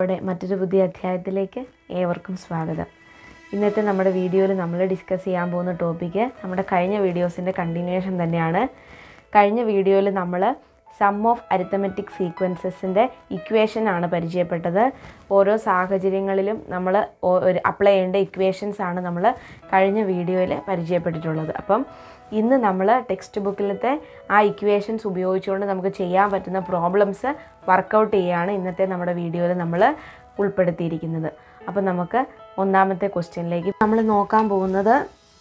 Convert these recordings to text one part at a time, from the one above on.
ഇവിടെ മറ്റൊരു പുതിയ അധ്യായത്തിലേക്ക് ഏവർക്കും സ്വാഗതം ഇന്നത്തെ നമ്മുടെ വീഡിയോയിൽ നമ്മൾ ഡിസ്കസ് ചെയ്യാൻ പോകുന്ന ടോപ്പിക്ക് നമ്മുടെ കഴിഞ്ഞ വീഡിയോസിൻ്റെ കണ്ടിന്യൂഷൻ തന്നെയാണ് കഴിഞ്ഞ വീഡിയോയിൽ നമ്മൾ സം ഓഫ് അരിത്തമെറ്റിക് സീക്വൻസസിൻ്റെ ഇക്വേഷൻ ആണ് പരിചയപ്പെട്ടത് ഓരോ സാഹചര്യങ്ങളിലും നമ്മൾ ഒരു അപ്ലൈ ചെയ്യേണ്ട ഇക്വേഷൻസ് ആണ് നമ്മൾ കഴിഞ്ഞ വീഡിയോയിൽ പരിചയപ്പെട്ടിട്ടുള്ളത് അപ്പം ഇന്ന് നമ്മൾ ടെക്സ്റ്റ് ബുക്കിലത്തെ ആ ഇക്വേഷൻസ് ഉപയോഗിച്ചുകൊണ്ട് നമുക്ക് ചെയ്യാൻ പറ്റുന്ന പ്രോബ്ലംസ് വർക്കൗട്ട് ചെയ്യുകയാണ് ഇന്നത്തെ നമ്മുടെ വീഡിയോയിൽ നമ്മൾ ഉൾപ്പെടുത്തിയിരിക്കുന്നത് അപ്പം നമുക്ക് ഒന്നാമത്തെ ക്വസ്റ്റ്യനിലേക്ക് നമ്മൾ നോക്കാൻ പോകുന്നത്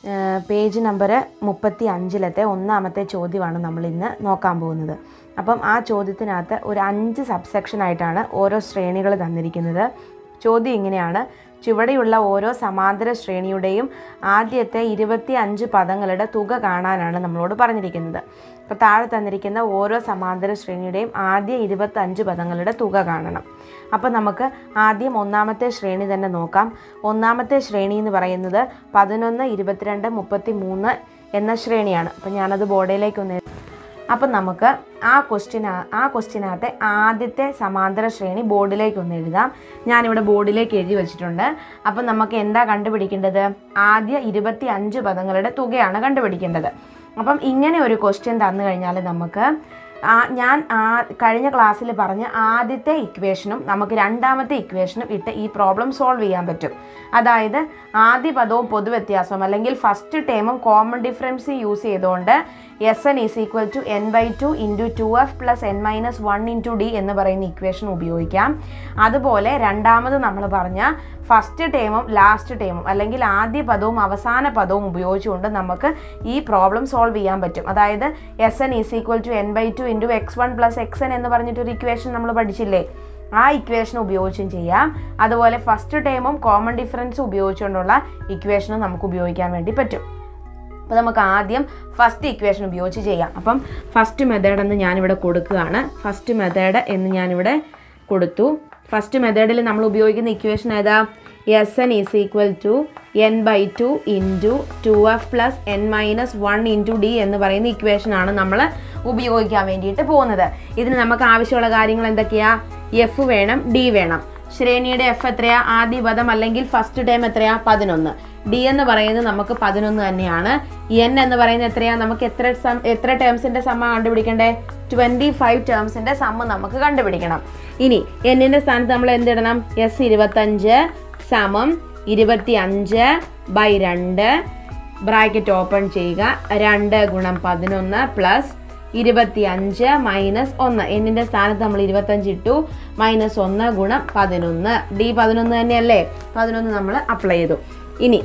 പേജ് നമ്പർ മുപ്പത്തി അഞ്ചിലത്തെ ഒന്നാമത്തെ ചോദ്യമാണ് നമ്മൾ ഇന്ന് നോക്കാൻ പോകുന്നത് അപ്പം ആ ചോദ്യത്തിനകത്ത് ഒരു അഞ്ച് സബ്സെക്ഷൻ ആയിട്ടാണ് ഓരോ ശ്രേണികൾ തന്നിരിക്കുന്നത് ചോദ്യം ഇങ്ങനെയാണ് ചുവടെയുള്ള ഓരോ സമാന്തര ശ്രേണിയുടെയും ആദ്യത്തെ ഇരുപത്തി അഞ്ച് പദങ്ങളുടെ തുക കാണാനാണ് നമ്മളോട് പറഞ്ഞിരിക്കുന്നത് അപ്പോൾ താഴെ തന്നിരിക്കുന്ന ഓരോ സമാന്തര ശ്രേണിയുടെയും ആദ്യ ഇരുപത്തഞ്ച് പദങ്ങളുടെ തുക കാണണം അപ്പോൾ നമുക്ക് ആദ്യം ഒന്നാമത്തെ ശ്രേണി തന്നെ നോക്കാം ഒന്നാമത്തെ ശ്രേണി എന്ന് പറയുന്നത് പതിനൊന്ന് ഇരുപത്തിരണ്ട് മുപ്പത്തി മൂന്ന് എന്ന ശ്രേണിയാണ് അപ്പോൾ ഞാനത് ബോർഡിലേക്ക് ഒന്ന് അപ്പം നമുക്ക് ആ ക്വസ്റ്റ്യൻ ആ ക്വസ്റ്റ്യനകത്തെ ആദ്യത്തെ സമാന്തര ശ്രേണി ബോർഡിലേക്ക് ഒന്ന് എഴുതാം ഞാനിവിടെ ബോർഡിലേക്ക് എഴുതി വെച്ചിട്ടുണ്ട് അപ്പം നമുക്ക് എന്താ കണ്ടുപിടിക്കേണ്ടത് ആദ്യ ഇരുപത്തി അഞ്ച് പദങ്ങളുടെ തുകയാണ് കണ്ടുപിടിക്കേണ്ടത് അപ്പം ഇങ്ങനെ ഒരു ക്വസ്റ്റ്യൻ തന്നു കഴിഞ്ഞാൽ നമുക്ക് ആ ഞാൻ ആ കഴിഞ്ഞ ക്ലാസ്സിൽ പറഞ്ഞ ആദ്യത്തെ ഇക്വേഷനും നമുക്ക് രണ്ടാമത്തെ ഇക്വേഷനും ഇട്ട് ഈ പ്രോബ്ലം സോൾവ് ചെയ്യാൻ പറ്റും അതായത് ആദ്യ പദവും പൊതുവ്യത്യാസവും അല്ലെങ്കിൽ ഫസ്റ്റ് ടേമും കോമൺ ഡിഫറൻസ് യൂസ് ചെയ്തുകൊണ്ട് S N is equal to N by two into two F plus N minus one into D എന്ന് പറയുന്ന ഇക്വേഷൻ ഉപയോഗിക്കാം അതുപോലെ രണ്ടാമത് നമ്മൾ പറഞ്ഞ ഫസ്റ്റ് ടേമും ലാസ്റ്റ് ടേമും അല്ലെങ്കിൽ ആദ്യ പദവും അവസാന പദവും ഉപയോഗിച്ചുകൊണ്ട് നമുക്ക് ഈ പ്രോബ്ലം സോൾവ് ചെയ്യാൻ പറ്റും അതായത് S N is equal to N by two into X one plus X N എന്ന് പറഞ്ഞിട്ടൊരു ഇക്വേഷൻ നമ്മൾ പഠിച്ചില്ലേ ആ ഇക്വേഷൻ ഉപയോഗിച്ചും ചെയ്യാം അതുപോലെ ഫസ്റ്റ് ടേമും കോമൺ ഡിഫറൻസും ഉപയോഗിച്ചുകൊണ്ടുള്ള ഇക്വേഷനും നമുക്ക് ഉപയോഗിക്കാൻ വേണ്ടി പറ്റും അപ്പോൾ നമുക്ക് ആദ്യം ഫസ്റ്റ് ഇക്വേഷൻ ഉപയോഗിച്ച് ചെയ്യാം അപ്പം ഫസ്റ്റ് മെത്തേഡ് എന്ന് ഞാനിവിടെ കൊടുക്കുകയാണ് ഫസ്റ്റ് മെത്തേഡ് എന്ന് ഞാനിവിടെ കൊടുത്തു ഫസ്റ്റ് മെത്തേഡിൽ നമ്മൾ ഉപയോഗിക്കുന്ന ഇക്വേഷൻ ഏതാ S N is equal to N by two into two F plus N minus one into D എന്ന് പറയുന്ന ഇക്വേഷനാണ് നമ്മൾ ഉപയോഗിക്കാൻ വേണ്ടിയിട്ട് പോകുന്നത് ഇതിന് നമുക്ക് ആവശ്യമുള്ള കാര്യങ്ങൾ എന്തൊക്കെയാ എഫ് വേണം ഡി വേണം ശ്രേണിയുടെ എഫ് എത്രയാ ആദ്യ പദം അല്ലെങ്കിൽ ഫസ്റ്റ് ടൈം എത്രയാ പതിനൊന്ന് ഡി എന്ന് പറയുന്നത് നമുക്ക് പതിനൊന്ന് തന്നെയാണ് എൻ എന്ന് പറയുന്നത് എത്രയാ നമുക്ക് എത്ര സം എത്ര ടേംസിന്റെ സമ്മ കണ്ടുപിടിക്കണ്ടേ ട്വന്റി ഫൈവ് ടേംസിന്റെ സമ്മ നമുക്ക് കണ്ടുപിടിക്കണം ഇനി എന്നിന്റെ സ്ഥാനത്ത് നമ്മൾ എന്തിടണം എസ് ഇരുപത്തഞ്ച് സമം ഇരുപത്തി അഞ്ച് ബൈ രണ്ട് ബ്രാക്കറ്റ് ഓപ്പൺ ചെയ്യുക രണ്ട് ഗുണം പതിനൊന്ന് പ്ലസ് ഇരുപത്തി അഞ്ച് മൈനസ് ഒന്ന് എന്നിൻ്റെ സ്ഥാനത്ത് നമ്മൾ ഇരുപത്തഞ്ച് ഇട്ടു മൈനസ് ഒന്ന് ഗുണം പതിനൊന്ന് ഡി പതിനൊന്ന് തന്നെയല്ലേ പതിനൊന്ന് നമ്മൾ അപ്ലൈ ചെയ്തു ഇനി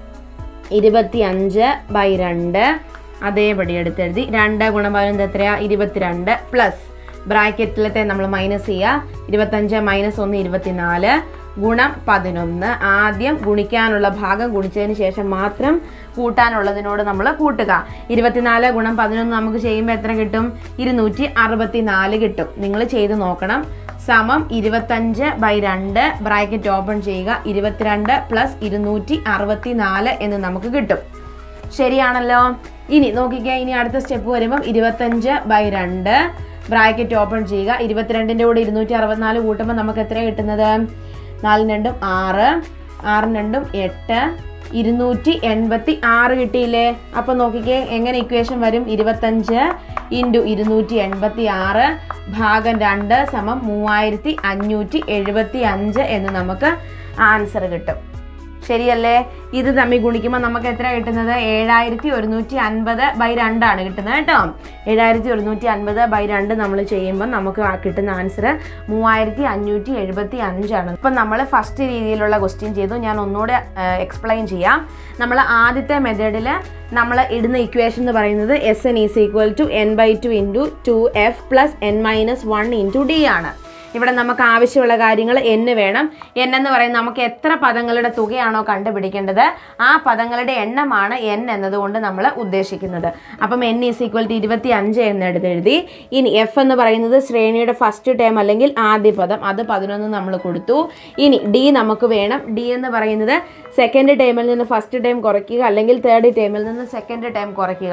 ഇരുപത്തി അഞ്ച് ബൈ രണ്ട് അതേപടി എടുത്തെഴുതി രണ്ട് ഗുണം പതിനൊന്ന് എത്രയാ ഇരുപത്തിരണ്ട് പ്ലസ് ബ്രാക്കറ്റിലത്തെ നമ്മൾ മൈനസ് ചെയ്യുക ഇരുപത്തഞ്ച് മൈനസ് ഒന്ന് ഇരുപത്തിനാല് ഗുണം പതിനൊന്ന് ആദ്യം ഗുണിക്കാനുള്ള ഭാഗം ഗുണിച്ചതിന് ശേഷം മാത്രം കൂട്ടാനുള്ളതിനോട് നമ്മൾ കൂട്ടുക ഇരുപത്തിനാല് ഗുണം പതിനൊന്ന് നമുക്ക് ചെയ്യുമ്പോൾ എത്ര കിട്ടും ഇരുന്നൂറ്റി അറുപത്തി നാല് കിട്ടും നിങ്ങൾ ചെയ്ത് നോക്കണം സമം ഇരുപത്തഞ്ച് ബൈ രണ്ട് ബ്രാക്കറ്റ് ഓപ്പൺ ചെയ്യുക ഇരുപത്തിരണ്ട് പ്ലസ് ഇരുന്നൂറ്റി അറുപത്തി നാല് എന്ന് നമുക്ക് കിട്ടും ശരിയാണല്ലോ ഇനി നോക്കിക്കുക ഇനി അടുത്ത സ്റ്റെപ്പ് വരുമ്പം ഇരുപത്തഞ്ച് ബൈ രണ്ട് ബ്രാക്കറ്റ് ഓപ്പൺ ചെയ്യുക ഇരുപത്തിരണ്ടിൻ്റെ കൂടെ ഇരുന്നൂറ്റി അറുപത്തിനാല് കൂട്ടുമ്പോൾ നമുക്ക് എത്ര കിട്ടുന്നത് നാലിന് രണ്ടും ആറ് ആറിന് രണ്ടും എട്ട് ഇരുന്നൂറ്റി എൺപത്തി ആറ് കിട്ടിയില്ലേ അപ്പോൾ നോക്കിക്കേ എങ്ങനെ ഇക്വേഷൻ വരും ഇരുപത്തഞ്ച് ഇൻറ്റു ഇരുന്നൂറ്റി എൺപത്തി ആറ് ഭാഗം രണ്ട് സമം മൂവായിരത്തി അഞ്ഞൂറ്റി എഴുപത്തി അഞ്ച് എന്ന് നമുക്ക് ആൻസർ കിട്ടും ശരിയല്ലേ ഇത് തമ്മിൽ ഗുണിക്കുമ്പോൾ നമുക്ക് എത്ര കിട്ടുന്നത് ഏഴായിരത്തി ഒരുന്നൂറ്റി അൻപത് ബൈ രണ്ടാണ് കിട്ടുന്നത് കേട്ടോ ഏഴായിരത്തി ഒരുന്നൂറ്റി അൻപത് ബൈ രണ്ട് നമ്മൾ ചെയ്യുമ്പോൾ നമുക്ക് കിട്ടുന്ന ആൻസർ മൂവായിരത്തി അഞ്ഞൂറ്റി എഴുപത്തി അഞ്ചാണ് ഇപ്പം നമ്മൾ ഫസ്റ്റ് രീതിയിലുള്ള ക്വസ്റ്റ്യൻ ചെയ്തു ഞാൻ ഒന്നുകൂടെ എക്സ്പ്ലെയിൻ ചെയ്യാം നമ്മൾ ആദ്യത്തെ മെത്തേഡിൽ നമ്മൾ ഇടുന്ന ഇക്വേഷൻ എന്ന് പറയുന്നത് S N is equal to N by two into two F plus N minus one into D ആണ് ഇവിടെ നമുക്ക് ആവശ്യമുള്ള കാര്യങ്ങൾ എന്ന് വേണം എൻ എന്ന് പറയുന്നത് നമുക്ക് എത്ര പദങ്ങളുടെ തുകയാണോ കണ്ടുപിടിക്കേണ്ടത് ആ പദങ്ങളുടെ എണ്ണമാണ് എൻ എന്നതുകൊണ്ട് നമ്മൾ ഉദ്ദേശിക്കുന്നത് അപ്പം എൻ ഈസ് ഈക്വൽ ടു ഇരുപത്തി അഞ്ച് എന്ന് എടുത്തെഴുതി ഇനി എഫ് എന്ന് പറയുന്നത് ശ്രേണിയുടെ ഫസ്റ്റ് ടേം അല്ലെങ്കിൽ ആദ്യ പദം അത് പതിനൊന്ന് നമ്മൾ കൊടുത്തു ഇനി ഡി നമുക്ക് വേണം ഡി എന്ന് പറയുന്നത് സെക്കൻഡ് ടൈമിൽ നിന്ന് ഫസ്റ്റ് ടൈം കുറയ്ക്കുക അല്ലെങ്കിൽ തേർഡ് ടൈമിൽ നിന്ന് സെക്കൻഡ് ടൈം കുറയ്ക്കുക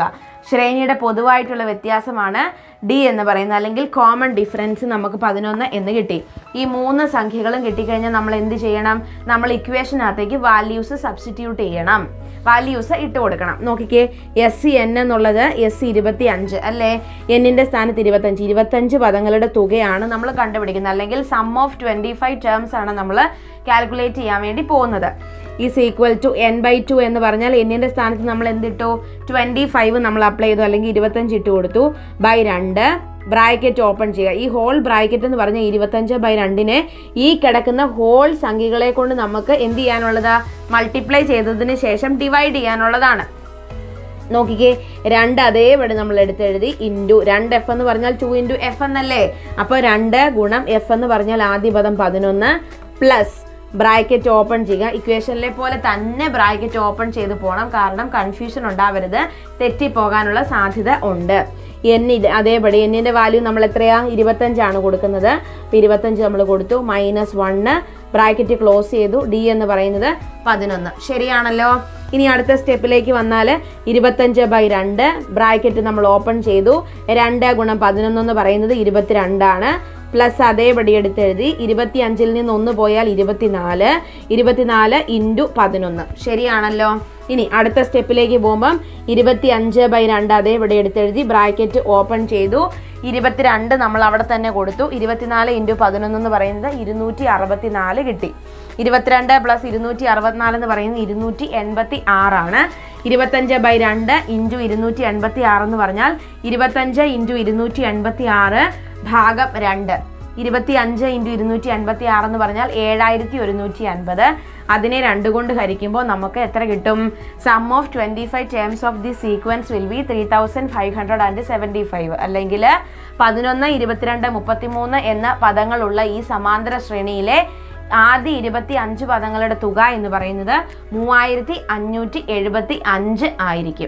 ശ്രേണിയുടെ പൊതുവായിട്ടുള്ള വ്യത്യാസമാണ് ഡി എന്ന് പറയുന്നത് അല്ലെങ്കിൽ കോമൺ ഡിഫറൻസ് നമുക്ക് പതിനൊന്ന് എന്ന് കിട്ടി ഈ മൂന്ന് സംഖ്യകളും കിട്ടിക്കഴിഞ്ഞാൽ നമ്മൾ എന്ത് ചെയ്യണം നമ്മൾ ഇക്വേഷനകത്തേക്ക് വാല്യൂസ് സബ്സ്റ്റിറ്റ്യൂട്ട് ചെയ്യണം വാല്യൂസ് ഇട്ട് കൊടുക്കണം നോക്കിക്കേ എസ് സി എൻ എന്നുള്ളത് എസ് സി ഇരുപത്തി അഞ്ച് അല്ലേ എന്നിൻ്റെ സ്ഥാനത്ത് ഇരുപത്തഞ്ച് ഇരുപത്തഞ്ച് പദങ്ങളുടെ തുകയാണ് നമ്മൾ കണ്ടുപിടിക്കുന്നത് അല്ലെങ്കിൽ sum of twenty five terms ആണ് നമ്മൾ കാൽക്കുലേറ്റ് ചെയ്യാൻ വേണ്ടി പോകുന്നത് is equal to N by two എന്ന് പറഞ്ഞാൽ എന്നിൻ്റെ സ്ഥാനത്ത് നമ്മൾ എന്തിട്ടു ട്വൻറ്റി ഫൈവ് നമ്മൾ അപ്ലൈ ചെയ്തു അല്ലെങ്കിൽ ഇരുപത്തഞ്ച് ഇട്ട് കൊടുത്തു ബൈ രണ്ട് ബ്രാക്കറ്റ് ഓപ്പൺ ചെയ്യുക ഈ ഹോൾ ബ്രാക്കറ്റ് എന്ന് പറഞ്ഞാൽ ഇരുപത്തഞ്ച് ബൈ രണ്ടിനെ ഈ കിടക്കുന്ന ഹോൾ സംഖ്യകളെ കൊണ്ട് നമുക്ക് എന്ത് ചെയ്യാനുള്ളതാ മൾട്ടിപ്ലൈ ചെയ്തതിന് ശേഷം ഡിവൈഡ് ചെയ്യാനുള്ളതാണ് നോക്കിക്കേ രണ്ട് അതേപടി നമ്മൾ എടുത്തെഴുതി ഇൻറ്റു രണ്ട് എഫ് എന്ന് പറഞ്ഞാൽ ടു ഇൻറ്റു എഫ് എന്നല്ലേ അപ്പോൾ രണ്ട് ഗുണം എഫ് എന്ന് പറഞ്ഞാൽ ആദ്യ പദം പതിനൊന്ന് പ്ലസ് ബ്രാക്കറ്റ് ഓപ്പൺ ചെയ്യുക ഇക്വേഷനിലെ പോലെ തന്നെ ബ്രാക്കറ്റ് ഓപ്പൺ ചെയ്ത് പോകണം കാരണം കൺഫ്യൂഷൻ ഉണ്ടാവരുത് തെറ്റിപ്പോകാനുള്ള സാധ്യത ഉണ്ട് എന്നിൽ അതേപടി എന്നിൻ്റെ വാല്യൂ നമ്മൾ എത്രയാ ഇരുപത്തഞ്ചാണ് കൊടുക്കുന്നത് അപ്പോൾ ഇരുപത്തഞ്ച് നമ്മൾ കൊടുത്തു മൈനസ് വണ്ണ് ബ്രാക്കറ്റ് ക്ലോസ് ചെയ്തു ഡി എന്ന് പറയുന്നത് പതിനൊന്ന് ശരിയാണല്ലോ ഇനി അടുത്ത സ്റ്റെപ്പിലേക്ക് വന്നാൽ ഇരുപത്തഞ്ച് ബൈ രണ്ട് ബ്രാക്കറ്റ് നമ്മൾ ഓപ്പൺ ചെയ്തു രണ്ട് ഗുണം പതിനൊന്ന് എന്ന് പറയുന്നത് ഇരുപത്തിരണ്ടാണ് പ്ലസ് അതേപടി എടുത്തെഴുതി ഇരുപത്തി അഞ്ചിൽ നിന്ന് ഒന്ന് പോയാൽ ഇരുപത്തിനാല് ഇരുപത്തിനാല് ഇൻറ്റു പതിനൊന്ന് ശരിയാണല്ലോ ഇനി അടുത്ത സ്റ്റെപ്പിലേക്ക് പോകുമ്പം ഇരുപത്തി അഞ്ച് ബൈ രണ്ട് അതേപടി എടുത്തെഴുതി ബ്രാക്കറ്റ് ഓപ്പൺ ചെയ്തു ഇരുപത്തിരണ്ട് നമ്മൾ അവിടെ തന്നെ കൊടുത്തു ഇരുപത്തിനാല് ഇൻറ്റു പതിനൊന്ന് എന്ന് പറയുന്നത് ഇരുന്നൂറ്റി അറുപത്തിനാല് കിട്ടി ഇരുപത്തിരണ്ട് പ്ലസ് ഇരുന്നൂറ്റി അറുപത്തിനാല് എന്ന് പറയുന്നത് ഇരുന്നൂറ്റി എൺപത്തി ആറാണ് ഇരുപത്തഞ്ച് ബൈ രണ്ട് ഇൻറ്റു ഇരുന്നൂറ്റി എൺപത്തി ആറ് എന്ന് പറഞ്ഞാൽ ഇരുപത്തഞ്ച് ഇൻറ്റു ഇരുന്നൂറ്റി എൺപത്തി ആറ് ഭാഗം രണ്ട് ഇരുപത്തി അഞ്ച് ഇൻറ്റു ഇരുന്നൂറ്റി അൻപത്തി ആറ് എന്ന് പറഞ്ഞാൽ ഏഴായിരത്തി ഒരുന്നൂറ്റി അൻപത് അതിനെ രണ്ട് കൊണ്ട് ഹരിക്കുമ്പോൾ നമുക്ക് എത്ര കിട്ടും sum of twenty five terms of the sequence will be three thousand five hundred and seventy five അല്ലെങ്കിൽ പതിനൊന്ന് ഇരുപത്തിരണ്ട് മുപ്പത്തിമൂന്ന് എന്ന പദങ്ങളുള്ള ഈ സമാന്തര ശ്രേണിയിലെ ആദ്യ ഇരുപത്തി അഞ്ച് പദങ്ങളുടെ തുക എന്ന് പറയുന്നത് മൂവായിരത്തി അഞ്ഞൂറ്റി എഴുപത്തി അഞ്ച് ആയിരിക്കും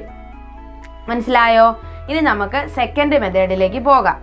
മനസ്സിലായോ ഇനി നമുക്ക് സെക്കൻഡ് മെത്തേഡിലേക്ക് പോകാം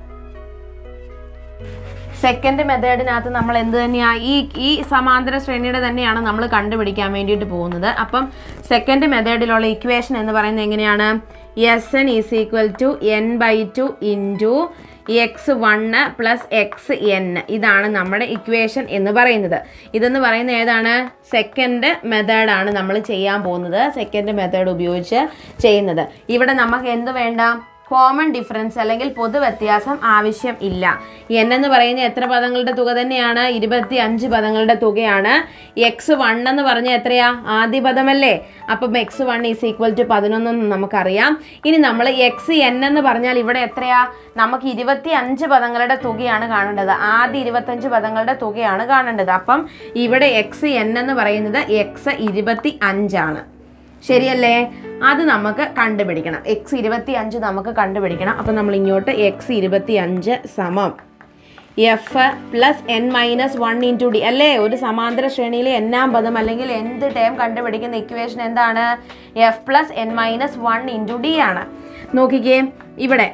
സെക്കൻഡ് മെത്തേഡിനകത്ത് നമ്മൾ എന്ത് തന്നെയാ ഈ ഈ സമാന്തര ശ്രേണിയുടെ തന്നെയാണ് നമ്മൾ കണ്ടുപിടിക്കാൻ വേണ്ടിയിട്ട് പോകുന്നത് അപ്പം സെക്കൻഡ് മെത്തേഡിലുള്ള ഇക്വേഷൻ എന്ന് പറയുന്നത് എങ്ങനെയാണ് S N is equal to N by two into X one plus X N ഇതാണ് നമ്മുടെ ഇക്വേഷൻ എന്ന് പറയുന്നത് ഇതെന്ന് പറയുന്നത് ഏതാണ് സെക്കൻഡ് മെത്തേഡാണ് നമ്മൾ ചെയ്യാൻ പോകുന്നത് സെക്കൻഡ് മെത്തേഡ് ഉപയോഗിച്ച് ചെയ്യുന്നത് ഇവിടെ നമുക്ക് എന്ത് വേണ്ട കോമൺ ഡിഫറൻസ് അല്ലെങ്കിൽ പൊതു വ്യത്യാസം ആവശ്യം ഇല്ല എൻ എന്ന് പറയുന്ന എത്ര പദങ്ങളുടെ തുക തന്നെയാണ് ഇരുപത്തി അഞ്ച് പദങ്ങളുടെ തുകയാണ് എക്സ് വൺ എന്ന് പറഞ്ഞ എത്രയാ ആദ്യ പദമല്ലേ അപ്പം X one is equal to പതിനൊന്നെന്ന് നമുക്കറിയാം ഇനി നമ്മൾ എക്സ് എൻ എന്ന് പറഞ്ഞാൽ ഇവിടെ എത്രയാ നമുക്ക് ഇരുപത്തി അഞ്ച് പദങ്ങളുടെ തുകയാണ് കാണേണ്ടത് ആദ്യ ഇരുപത്തഞ്ച് പദങ്ങളുടെ തുകയാണ് കാണേണ്ടത് അപ്പം ഇവിടെ എക്സ് എൻ എന്ന് പറയുന്നത് എക്സ് ഇരുപത്തി അഞ്ചാണ് ശരിയല്ലേ അത് നമുക്ക് കണ്ടുപിടിക്കണം എക്സ് ഇരുപത്തി അഞ്ച് നമുക്ക് കണ്ടുപിടിക്കണം അപ്പം നമ്മൾ ഇങ്ങോട്ട് എക്സ് ഇരുപത്തി അഞ്ച് സമം F plus N minus one into D അല്ലേ ഒരു സമാന്തര ശ്രേണിയിലെ എന്നാം പദം അല്ലെങ്കിൽ എന്ത് ടേം കണ്ടുപിടിക്കുന്ന ഇക്വേഷൻ എന്താണ് F plus N minus one into D ആണ് നോക്കിക്കേ ഇവിടെ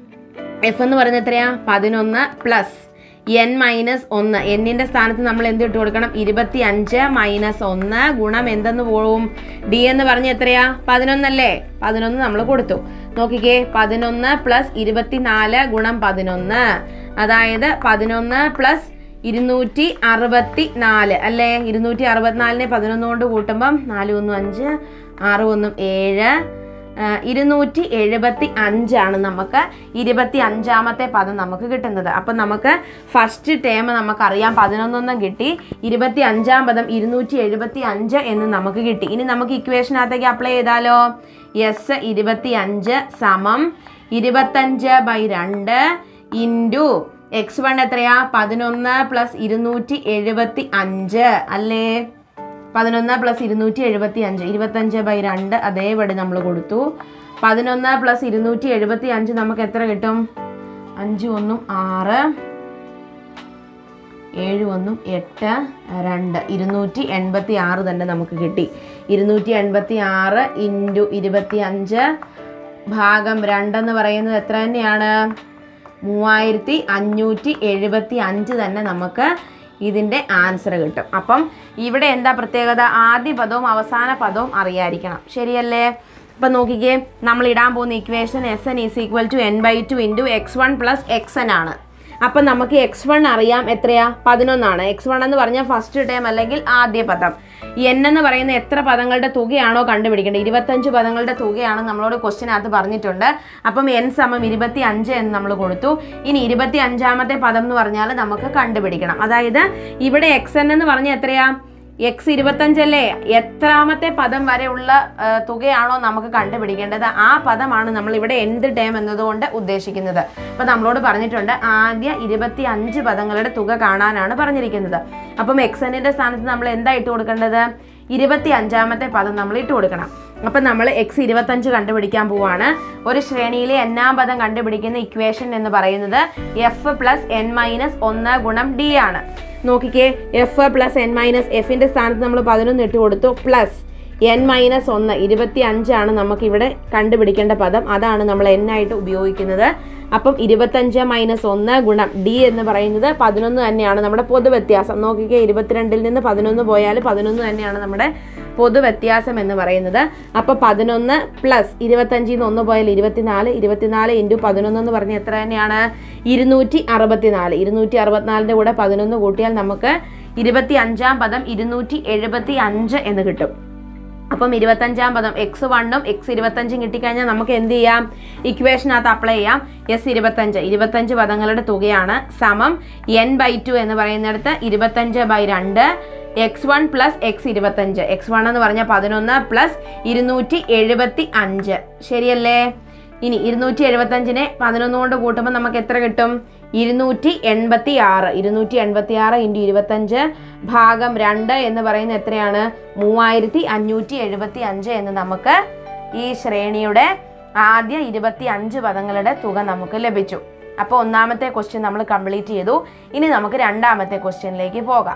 എഫ് എന്ന് പറയുന്നത് എത്രയാ പതിനൊന്ന് പ്ലസ് എൻ മൈനസ് ഒന്ന് എന്നിൻ്റെ സ്ഥാനത്ത് നമ്മൾ എന്ത് ഇട്ട് കൊടുക്കണം ഇരുപത്തി അഞ്ച് മൈനസ് ഒന്ന് ഗുണം എന്തെന്ന് പോവും ഡി എന്ന് പറഞ്ഞ എത്രയാ പതിനൊന്നല്ലേ പതിനൊന്ന് നമ്മൾ കൊടുത്തു നോക്കിക്കേ പതിനൊന്ന് പ്ലസ് ഇരുപത്തിനാല് ഗുണം പതിനൊന്ന് അതായത് പതിനൊന്ന് പ്ലസ് ഇരുന്നൂറ്റി അറുപത്തി നാല് അല്ലേ ഇരുന്നൂറ്റി അറുപത്തിനാലിനെ പതിനൊന്ന് കൊണ്ട് കൂട്ടുമ്പം നാല് ഒന്നും അഞ്ച് ആറ് ഒന്നും ഏഴ് ആ, ഇരുന്നൂറ്റി എഴുപത്തി അഞ്ചാണ് നമുക്ക് ഇരുപത്തി അഞ്ചാമത്തെ പദം നമുക്ക് കിട്ടുന്നത് അപ്പം നമുക്ക് ഫസ്റ്റ് ടേം നമുക്കറിയാം പതിനൊന്നൊന്നും കിട്ടി ഇരുപത്തി അഞ്ചാം പദം ഇരുന്നൂറ്റി എഴുപത്തി അഞ്ച് എന്ന് നമുക്ക് കിട്ടി ഇനി നമുക്ക് ഇക്വേഷനകത്തേക്ക് അപ്ലൈ ചെയ്താലോ എസ് ഇരുപത്തി അഞ്ച് സമം ഇരുപത്തഞ്ച് ബൈ രണ്ട് ഇൻറ്റു എക്സ് വൺ എത്രയാ പതിനൊന്ന് പ്ലസ് ഇരുന്നൂറ്റി എഴുപത്തി അഞ്ച് അല്ലേ പതിനൊന്ന് പ്ലസ് ഇരുന്നൂറ്റി എഴുപത്തി അഞ്ച് ഇരുപത്തഞ്ച് ബൈ രണ്ട് അതേപടി നമ്മൾ കൊടുത്തു പതിനൊന്ന് പ്ലസ് ഇരുന്നൂറ്റി എഴുപത്തി അഞ്ച് നമുക്ക് എത്ര കിട്ടും അഞ്ച് ഒന്നും ആറ് ഏഴ് ഒന്നും എട്ട് രണ്ട് ഇരുന്നൂറ്റി എൺപത്തി ആറ് തന്നെ നമുക്ക് കിട്ടി ഇരുന്നൂറ്റി എൺപത്തി ആറ് ഇൻറ്റു ഇരുപത്തി അഞ്ച് ഭാഗം രണ്ടെന്ന് പറയുന്നത് എത്ര തന്നെയാണ് മൂവായിരത്തി അഞ്ഞൂറ്റി എഴുപത്തി അഞ്ച് തന്നെ നമുക്ക് ഇതിൻ്റെ ആൻസർ കിട്ടും അപ്പം ഇവിടെ എന്താ പ്രത്യേകത ആദ്യ പദവും അവസാന പദവും അറിയാതിരിക്കണം ശരിയല്ലേ അപ്പം നോക്കിക്കേ നമ്മൾ ഇടാൻ പോകുന്ന equation S N is equal to N by two into X one plus X N ആണ് അപ്പം നമുക്ക് എക്സ് വൺ അറിയാം എത്രയാ പതിനൊന്നാണ് എക്സ് വൺ എന്ന് പറഞ്ഞാൽ ഫസ്റ്റ് ടേം അല്ലെങ്കിൽ ആദ്യ പദം എൻ എന്ന് പറയുന്ന എത്ര പദങ്ങളുടെ തുകയാണോ കണ്ടുപിടിക്കേണ്ടത് ഇരുപത്തഞ്ച് പദങ്ങളുടെ തുകയാണ് നമ്മളോട് ക്വസ്റ്റിനകത്ത് പറഞ്ഞിട്ടുണ്ട് അപ്പം എൻ സമം ഇരുപത്തി അഞ്ച് എന്ന് നമ്മൾ കൊടുത്തു ഇനി ഇരുപത്തി അഞ്ചാമത്തെ പദം എന്ന് പറഞ്ഞാൽ നമുക്ക് കണ്ടുപിടിക്കണം അതായത് ഇവിടെ എക്സ് എൻ എന്ന് പറഞ്ഞാൽ എത്രയാ എക്സ് ഇരുപത്തഞ്ചല്ലേ എത്രാമത്തെ പദം വരെയുള്ള ആ, തുകയാണോ നമുക്ക് കണ്ടുപിടിക്കേണ്ടത് ആ പദമാണ് നമ്മൾ ഇവിടെ എന്ത് ടേം എന്നതുകൊണ്ട് ഉദ്ദേശിക്കുന്നത് അപ്പൊ നമ്മളോട് പറഞ്ഞിട്ടുണ്ട് ആദ്യ ഇരുപത്തി അഞ്ച് പദങ്ങളുടെ തുക കാണാനാണ് പറഞ്ഞിരിക്കുന്നത് അപ്പം എക്സ് എന്നിന്റെ സ്ഥാനത്ത് നമ്മൾ എന്താ ഇട്ട് കൊടുക്കേണ്ടത് ഇരുപത്തി അഞ്ചാമത്തെ പദം നമ്മൾ ഇട്ട് കൊടുക്കണം അപ്പം നമ്മൾ എക്സ് ഇരുപത്തഞ്ച് കണ്ടുപിടിക്കാൻ പോവാണ് ഒരു ശ്രേണിയിലെ എന്നാം പദം കണ്ടുപിടിക്കുന്ന ഇക്വേഷൻ എന്ന് പറയുന്നത് എഫ് പ്ലസ് എൻ മൈനസ് ഒന്ന് ഗുണം ഡി ആണ് നോക്കിക്കേ എഫ് പ്ലസ് എൻ മൈനസ് എഫിൻ്റെ സ്ഥാനത്ത് നമ്മൾ പതിനൊന്ന് ഇട്ട് കൊടുത്തു പ്ലസ് എൻ മൈനസ് ഒന്ന് ഇരുപത്തി അഞ്ചാണ് നമുക്കിവിടെ കണ്ടുപിടിക്കേണ്ട പദം അതാണ് നമ്മൾ എൻ ആയിട്ട് ഉപയോഗിക്കുന്നത് അപ്പം ഇരുപത്തഞ്ച് മൈനസ് ഒന്ന് ഗുണം ഡി എന്ന് പറയുന്നത് പതിനൊന്ന് തന്നെയാണ് നമ്മുടെ പൊതുവ്യത്യാസം നോക്കിക്കേ ഇരുപത്തിരണ്ടിൽ നിന്ന് പതിനൊന്ന് പോയാൽ പതിനൊന്ന് തന്നെയാണ് നമ്മുടെ പൊതുവ്യത്യാസം എന്ന് പറയുന്നത് അപ്പോൾ പതിനൊന്ന് പ്ലസ് ഇരുപത്തഞ്ചിൽ നിന്ന് ഒന്ന് പോയാൽ ഇരുപത്തിനാല് ഇരുപത്തിനാല് ഇൻറ്റു പതിനൊന്ന് എന്ന് പറഞ്ഞാൽ എത്ര തന്നെയാണ് ഇരുന്നൂറ്റി അറുപത്തിനാല് ഇരുന്നൂറ്റി അറുപത്തിനാലിൻ്റെ കൂടെ പതിനൊന്ന് കൂട്ടിയാൽ നമുക്ക് ഇരുപത്തി അഞ്ചാം പദം ഇരുന്നൂറ്റി എഴുപത്തി അഞ്ച് എന്ന് കിട്ടും അപ്പം ഇരുപത്തഞ്ചാം പദം എക്സ് വണ്ണും എക്സ് ഇരുപത്തഞ്ചും കിട്ടിക്കഴിഞ്ഞാൽ നമുക്ക് എന്ത് ചെയ്യാം ഇക്വേഷനകത്ത് അപ്ലൈ ചെയ്യാം എസ് ഇരുപത്തഞ്ച് ഇരുപത്തഞ്ച് പദങ്ങളുടെ തുകയാണ് സമം എൻ ബൈ ടു എന്ന് പറയുന്നിടത്ത് ഇരുപത്തഞ്ച് ബൈ രണ്ട് എക്സ് വൺ പ്ലസ് എക്സ് ഇരുപത്തഞ്ച് എക്സ് വൺ എന്ന് പറഞ്ഞാൽ പതിനൊന്ന് പ്ലസ് ഇരുന്നൂറ്റി എഴുപത്തി അഞ്ച് ശരിയല്ലേ ഇനി ഇരുന്നൂറ്റി എഴുപത്തഞ്ചിനെ പതിനൊന്ന് കൊണ്ട് കൂട്ടുമ്പോൾ നമുക്ക് എത്ര കിട്ടും ഇരുന്നൂറ്റി എൺപത്തി ആറ് ഇരുന്നൂറ്റി എൺപത്തി ആറ് ഇൻറ്റു ഇരുപത്തഞ്ച് ഭാഗം രണ്ട് എന്ന് പറയുന്നത് എത്രയാണ് മൂവായിരത്തി അഞ്ഞൂറ്റി എഴുപത്തി അഞ്ച് എന്ന് നമുക്ക് ഈ ശ്രേണിയുടെ ആദ്യ ഇരുപത്തി അഞ്ച് പദങ്ങളുടെ തുക നമുക്ക് ലഭിച്ചു അപ്പോൾ ഒന്നാമത്തെ ക്വസ്റ്റ്യൻ നമ്മൾ കംപ്ലീറ്റ് ചെയ്തു ഇനി നമുക്ക് രണ്ടാമത്തെ ക്വസ്റ്റ്യനിലേക്ക് പോകാം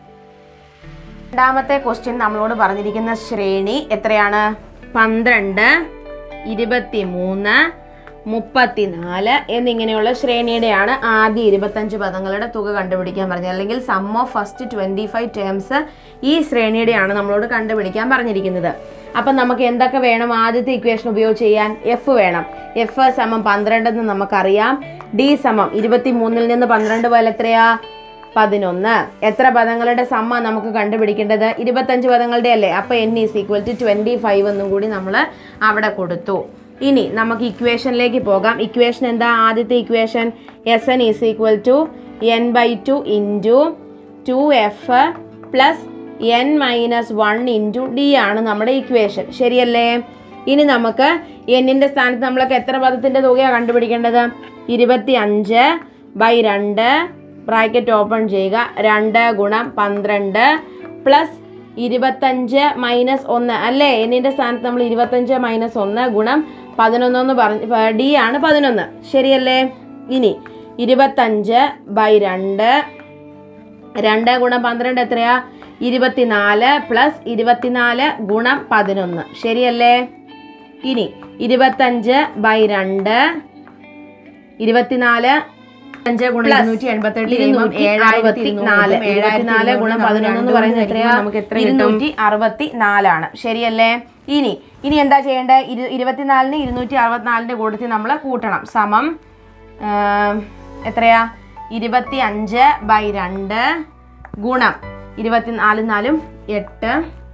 രണ്ടാമത്തെ ക്വസ്റ്റ്യൻ നമ്മളോട് പറഞ്ഞിരിക്കുന്ന ശ്രേണി എത്രയാണ് പന്ത്രണ്ട് ഇരുപത്തി മൂന്ന് മുപ്പത്തിനാല് എന്നിങ്ങനെയുള്ള ശ്രേണിയുടെയാണ് ആദ്യ ഇരുപത്തഞ്ച് പദങ്ങളുടെ തുക കണ്ടുപിടിക്കാൻ പറഞ്ഞത് അല്ലെങ്കിൽ sum of first twenty five terms ഈ ശ്രേണിയുടെയാണ് നമ്മളോട് കണ്ടുപിടിക്കാൻ പറഞ്ഞിരിക്കുന്നത് അപ്പം നമുക്ക് എന്തൊക്കെ വേണം ആദ്യത്തെ ഇക്വേഷൻ ഉപയോഗിച്ച് ചെയ്യാൻ എഫ് വേണം എഫ് സമം പന്ത്രണ്ടെന്ന് നമുക്കറിയാം ഡി സമം ഇരുപത്തി മൂന്നിൽ നിന്ന് പന്ത്രണ്ട് പോലെ എത്രയാ പതിനൊന്ന് എത്ര പദങ്ങളുടെ സമ്മ നമുക്ക് കണ്ടുപിടിക്കേണ്ടത് ഇരുപത്തഞ്ച് പദങ്ങളുടെ അല്ലേ അപ്പൊ N is equal to twenty five എന്നും കൂടി നമ്മൾ അവിടെ കൊടുത്തു ഇനി നമുക്ക് ഇക്വേഷനിലേക്ക് പോകാം ഇക്വേഷൻ എന്താ ആദ്യത്തെ equation S N is equal to N by two into two F plus N minus one into D ആണ് നമ്മുടെ ഇക്വേഷൻ ശരിയല്ലേ ഇനി നമുക്ക് എന്നിൻ്റെ സ്ഥാനത്ത് നമ്മളൊക്കെ എത്ര പദത്തിൻ്റെ തുകയാണ് കണ്ടുപിടിക്കേണ്ടത് ഇരുപത്തി അഞ്ച് ബൈ രണ്ട് ബ്രാക്കറ്റ് ഓപ്പൺ ചെയ്യുക രണ്ട് ഗുണം പന്ത്രണ്ട് പ്ലസ് ഇരുപത്തഞ്ച് മൈനസ് ഒന്ന് അല്ലേ എന്നിൻ്റെ സ്ഥാനത്ത് നമ്മൾ ഇരുപത്തഞ്ച് മൈനസ് ഒന്ന് ഗുണം പതിനൊന്നെന്ന് പറഞ്ഞ് ഡി ആണ് പതിനൊന്ന് ശരിയല്ലേ ഇനി ഇരുപത്തഞ്ച് ബൈ രണ്ട് രണ്ട് ഗുണം പന്ത്രണ്ട് എത്രയാ ഇരുപത്തിനാല് പ്ലസ് ഇരുപത്തിനാല് ഗുണം പതിനൊന്ന് ശരിയല്ലേ ഇനി ഇരുപത്തഞ്ച് ബൈ രണ്ട് ഇരുപത്തിനാല് അഞ്ച് ഗുണം ഇരുന്നൂറ്റി എൺപത്തെട്ട് ഇരുന്നൂറ്റി ഏഴായിരത്തി നാല് ഏഴായിരത്തിനാല് ഗുണം പതിനൊന്ന് എന്ന് പറയുന്നത് എത്രയാ നമുക്ക് എത്ര കിട്ടും? ഇരുന്നൂറ്റി അറുപത്തി നാലാണ് ശരിയല്ലേ ഇനി ഇനി എന്താ ചെയ്യേണ്ടത് ഇരു ഇരുപത്തിനാലിന് ഇരുന്നൂറ്റി അറുപത്തിനാലിൻ്റെ കൂട്ടത്തിൽ നമ്മൾ കൂട്ടണം സമം ആം, എത്രയാ ഇരുപത്തി അഞ്ച് ബൈ രണ്ട് ഗുണം ഇരുപത്തിനാല് നാലും എട്ട്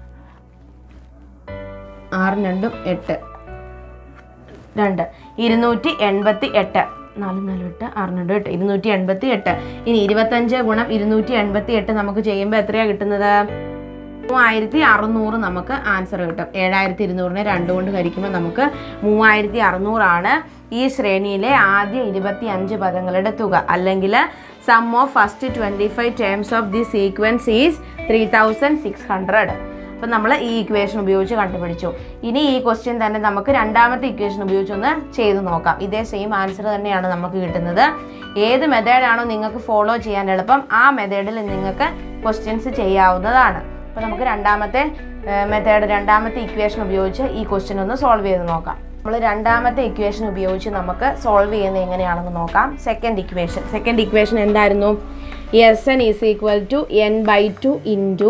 ആറ് രണ്ടും എട്ട് രണ്ട് ഇരുന്നൂറ്റി എൺപത്തി എട്ട് നാല് നാല് എട്ട് ആറ് രണ്ട് എട്ട് ഇരുന്നൂറ്റി എൺപത്തി എട്ട് ഇനി ഇരുപത്തഞ്ച് ഗുണം ഇരുന്നൂറ്റി എൺപത്തി എട്ട് നമുക്ക് ചെയ്യുമ്പോൾ എത്രയാണ് കിട്ടുന്നത് മൂവായിരത്തി അറുന്നൂറ് നമുക്ക് ആൻസർ കിട്ടും ഏഴായിരത്തി ഇരുന്നൂറിനെ രണ്ട് കൊണ്ട് ഹരിക്കുമ്പോൾ നമുക്ക് മൂവായിരത്തി അറുന്നൂറാണ് ഈ ശ്രേണിയിലെ ആദ്യ ഇരുപത്തി അഞ്ച് പദങ്ങളുടെ തുക അല്ലെങ്കിൽ sum of first twenty five terms of the sequence is three thousand six hundred അപ്പം നമ്മൾ ഈ ഇക്വേഷൻ ഉപയോഗിച്ച് കണ്ടുപിടിച്ചു ഇനി ഈ ക്വസ്റ്റ്യൻ തന്നെ നമുക്ക് രണ്ടാമത്തെ ഇക്വേഷൻ ഉപയോഗിച്ചൊന്ന് ചെയ്ത് നോക്കാം ഇതേ സെയിം ആൻസർ തന്നെയാണ് നമുക്ക് കിട്ടുന്നത് ഏത് മെത്തേഡാണോ നിങ്ങൾക്ക് ഫോളോ ചെയ്യാൻ എളുപ്പം ആ മെത്തേഡിൽ നിങ്ങൾക്ക് ക്വസ്റ്റ്യൻസ് ചെയ്യാവുന്നതാണ് അപ്പോൾ നമുക്ക് രണ്ടാമത്തെ മെത്തേഡ് രണ്ടാമത്തെ ഇക്വേഷൻ ഉപയോഗിച്ച് ഈ ക്വസ്റ്റ്യൻ ഒന്ന് സോൾവ് ചെയ്ത് നോക്കാം നമ്മൾ രണ്ടാമത്തെ ഇക്വേഷൻ ഉപയോഗിച്ച് നമുക്ക് സോൾവ് ചെയ്യുന്നത് എങ്ങനെയാണെന്ന് നോക്കാം സെക്കൻഡ് ഇക്വേഷൻ സെക്കൻഡ് ഇക്വേഷൻ എന്തായിരുന്നു S N is equal to N by two into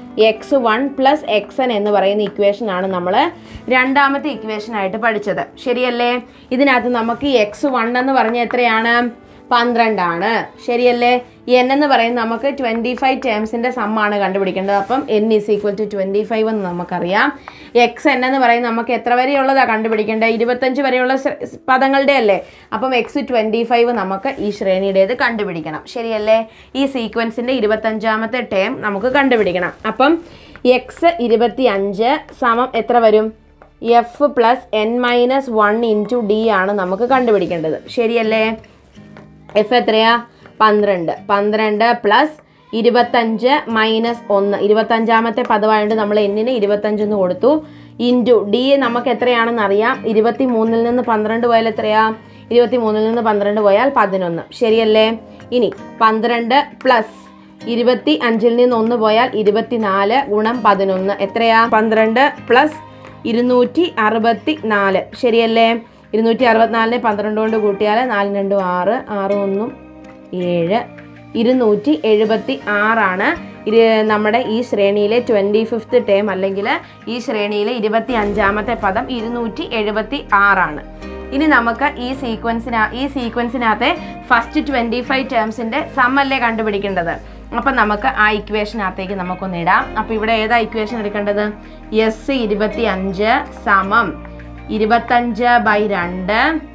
X one plus X N എന്ന് പറയുന്ന ഇക്വേഷൻ ആണ് നമ്മൾ രണ്ടാമത്തെ ഇക്വേഷൻ ആയിട്ട് പഠിച്ചത് ശരിയല്ലേ ഇതിനകത്ത് നമുക്ക് എക്സ് വൺ എന്ന് പറഞ്ഞ എത്രയാണ് പന്ത്രണ്ടാണ് ശരിയല്ലേ എൻ എന്ന് പറയുന്നത് നമുക്ക് ട്വൻറ്റി ഫൈവ് ടേംസിൻ്റെ സമ്മാണ് കണ്ടുപിടിക്കേണ്ടത് അപ്പം N is equal to twenty five എന്ന് നമുക്കറിയാം എക്സ് എൻ എന്ന് പറയുന്നത് നമുക്ക് എത്ര വരെയുള്ളതാണ് കണ്ടുപിടിക്കേണ്ടത് ഇരുപത്തഞ്ച് വരെയുള്ള ശ്ര- പദങ്ങളുടെ അല്ലേ അപ്പം എക്സ് ട്വൻറ്റി ഫൈവ് നമുക്ക് ഈ ശ്രേണിയുടേത് കണ്ടുപിടിക്കണം ശരിയല്ലേ ഈ സീക്വൻസിൻ്റെ ഇരുപത്തഞ്ചാമത്തെ ടേം നമുക്ക് കണ്ടുപിടിക്കണം അപ്പം എക്സ് ഇരുപത്തി അഞ്ച് സമം എത്ര വരും F plus N minus one into D ആണ് നമുക്ക് കണ്ടുപിടിക്കേണ്ടത് ശരിയല്ലേ എഫ് എത്രയാ പന്ത്രണ്ട് പന്ത്രണ്ട് പ്ലസ് ഇരുപത്തഞ്ച് മൈനസ് ഒന്ന് ഇരുപത്തഞ്ചാമത്തെ പദമായതുകൊണ്ട് നമ്മൾ എന്നിന് ഇരുപത്തഞ്ചെന്ന് കൊടുത്തു ഇൻറ്റു ഡി നമുക്ക് എത്രയാണെന്ന് അറിയാം ഇരുപത്തി മൂന്നിൽ നിന്ന് പന്ത്രണ്ട് പോയാൽ എത്രയാ ഇരുപത്തി മൂന്നിൽ നിന്ന് പന്ത്രണ്ട് പോയാൽ പതിനൊന്ന് ശരിയല്ലേ ഇനി പന്ത്രണ്ട് പ്ലസ് ഇരുപത്തി അഞ്ചിൽ നിന്ന് ഒന്ന് പോയാൽ ഇരുപത്തിനാല് ഗുണം പതിനൊന്ന് എത്രയാ പന്ത്രണ്ട് പ്ലസ് ഇരുന്നൂറ്റി അറുപത്തി നാല് ശരിയല്ലേ ഇരുന്നൂറ്റി അറുപത്തിനാലിനെ പന്ത്രണ്ട് കൊണ്ട് കൂട്ടിയാൽ നാലും രണ്ടും ആറ് ആറ് ഒന്നും ഏഴ് ഇരുന്നൂറ്റി എഴുപത്തി ആറാണ് ഇരു നമ്മുടെ ഈ ശ്രേണിയിലെ ട്വൻറ്റി ഫിഫ്ത്ത് ടേം അല്ലെങ്കിൽ ഈ ശ്രേണിയിലെ ഇരുപത്തി അഞ്ചാമത്തെ പദം ഇരുന്നൂറ്റി എഴുപത്തി ആറാണ് ഇനി നമുക്ക് ഈ സീക്വൻസിനാ ഈ സീക്വൻസിനകത്തെ ഫസ്റ്റ് ട്വൻറ്റി ഫൈവ് ടേംസിൻ്റെ സമ്മല്ലേ കണ്ടുപിടിക്കേണ്ടത് അപ്പം നമുക്ക് ആ ഇക്വേഷനകത്തേക്ക് നമുക്കൊന്ന് ഇടാം അപ്പോൾ ഇവിടെ ഏതാ ഇക്വേഷൻ എടുക്കേണ്ടത് എസ് ഇരുപത്തി അഞ്ച് സമം ഇരുപത്തഞ്ച് ബൈ രണ്ട്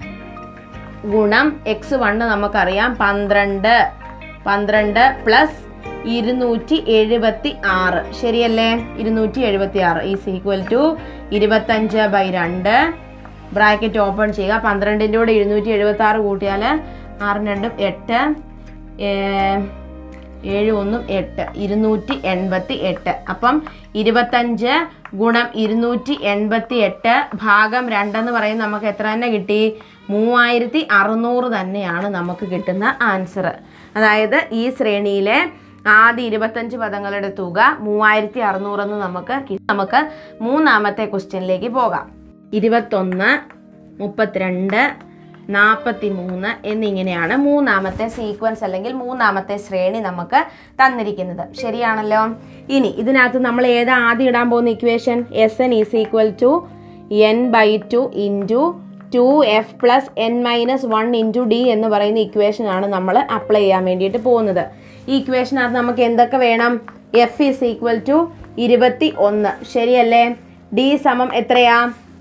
ഗുണം എക്സ് വണ്ണ് നമുക്കറിയാം പന്ത്രണ്ട് പന്ത്രണ്ട് പ്ലസ് ഇരുന്നൂറ്റി എഴുപത്തി ആറ് ശരിയല്ലേ ഇരുന്നൂറ്റി എഴുപത്തി ആറ് ഈസ് ഈക്വൽ ടു ഇരുപത്തഞ്ച് ബൈ രണ്ട് ബ്രാക്കറ്റ് ഓപ്പൺ ചെയ്യുക പന്ത്രണ്ടിൻ്റെ കൂടെ ഇരുന്നൂറ്റി എഴുപത്തി ആറ് കൂട്ടിയാൽ ആറും രണ്ടും എട്ട് ഏ- ഏഴ് ഒന്നും എട്ട് ഇരുന്നൂറ്റി എൺപത്തി എട്ട് അപ്പം ഇരുപത്തഞ്ച് ഗുണം ഇരുന്നൂറ്റി എൺപത്തി എട്ട് ഭാഗം രണ്ടെന്ന് പറയുന്നത് നമുക്ക് എത്ര തന്നെ കിട്ടി മൂവായിരത്തി അറുന്നൂറ് തന്നെയാണ് നമുക്ക് കിട്ടുന്ന ആൻസർ അതായത് ഈ ശ്രേണിയിലെ ആദ്യ ഇരുപത്തഞ്ച് പദങ്ങളുടെ തുക മൂവായിരത്തി അറുന്നൂറെന്ന് നമുക്ക് കി- നമുക്ക് മൂന്നാമത്തെ ക്വസ്റ്റ്യനിലേക്ക് പോകാം ഇരുപത്തൊന്ന് മുപ്പത്തിരണ്ട് നാൽപ്പത്തി മൂന്ന് എന്നിങ്ങനെയാണ് മൂന്നാമത്തെ സീക്വൻസ് അല്ലെങ്കിൽ മൂന്നാമത്തെ ശ്രേണി നമുക്ക് തന്നിരിക്കുന്നത് ശരിയാണല്ലോ ഇനി ഇതിനകത്ത് നമ്മൾ ഏതാ ആദ്യം ഇടാൻ പോകുന്ന equation S N is equal to N by two into two F plus N minus one into D എന്ന് പറയുന്ന ഇക്വേഷൻ ആണ് നമ്മൾ അപ്ലൈ ചെയ്യാൻ വേണ്ടിയിട്ട് പോകുന്നത് ഈ ഇക്വേഷനകത്ത് നമുക്ക് എന്തൊക്കെ വേണം എഫ് ഈസ് ഈക്വൽ ടു ഇരുപത്തി ഒന്ന് ശരിയല്ലേ ഡി സമം എത്രയാ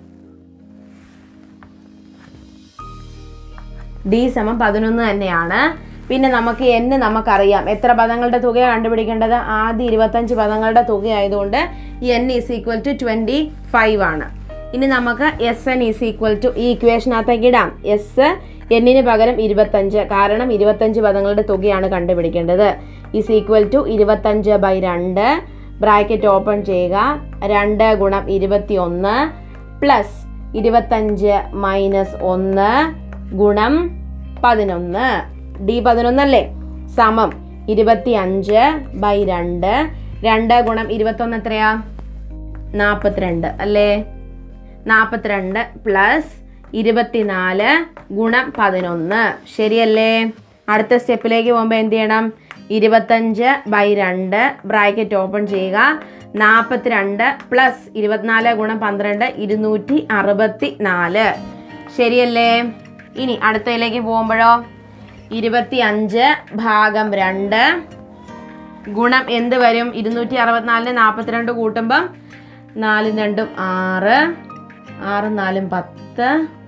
ഡി സമം പതിനൊന്ന് തന്നെയാണ് പിന്നെ നമുക്ക് n നമുക്കറിയാം എത്ര പദങ്ങളുടെ തുകയാണ് കണ്ടുപിടിക്കേണ്ടത് ആദ്യ ഇരുപത്തഞ്ച് പദങ്ങളുടെ തുക ആയതുകൊണ്ട് N is equal to twenty five ആണ് ഇനി നമുക്ക് S N is equal to ഈ ഇക്വേഷനകത്തേക്ക് ഇടാം എസ് എന്നിന് പകരം ഇരുപത്തഞ്ച് കാരണം ഇരുപത്തഞ്ച് പദങ്ങളുടെ തുകയാണ് കണ്ടുപിടിക്കേണ്ടത് ഈസ് ഈക്വൽ ടു ഇരുപത്തഞ്ച് ബൈ രണ്ട് ബ്രാക്കറ്റ് ഓപ്പൺ ചെയ്യുക രണ്ട് ഗുണം ഇരുപത്തി ഒന്ന് പ്ലസ് ഇരുപത്തഞ്ച് മൈനസ് ഒന്ന് ഗുണം പതിനൊന്ന് ഡി പതിനൊന്നല്ലേ സമം ഇരുപത്തി അഞ്ച് ബൈ രണ്ട് രണ്ട് ഗുണം ഇരുപത്തൊന്ന് എത്രയാ നാൽപ്പത്തിരണ്ട് അല്ലേ നാൽപ്പത്തിരണ്ട് പ്ലസ് ഇരുപത്തിനാല് ഗുണം പതിനൊന്ന് ശരിയല്ലേ അടുത്ത സ്റ്റെപ്പിലേക്ക് പോകുമ്പോൾ എന്ത് ചെയ്യണം ഇരുപത്തഞ്ച് ബൈ രണ്ട് ബ്രാക്കറ്റ് ഓപ്പൺ ചെയ്യുക നാൽപ്പത്തിരണ്ട് പ്ലസ് ഇരുപത്തിനാല് ഗുണം പന്ത്രണ്ട് ഇരുന്നൂറ്റി അറുപത്തി നാല് ശരിയല്ലേ ഇനി അടുത്തതിലേക്ക് പോകുമ്പോഴോ ഇരുപത്തി അഞ്ച് ഭാഗം രണ്ട് ഗുണം എന്ത് വരും ഇരുന്നൂറ്റി അറുപത്തിനാലിന് നാൽപ്പത്തിരണ്ട് കൂട്ടുമ്പം നാലും രണ്ടും ആറ് ആറും നാലും പത്ത്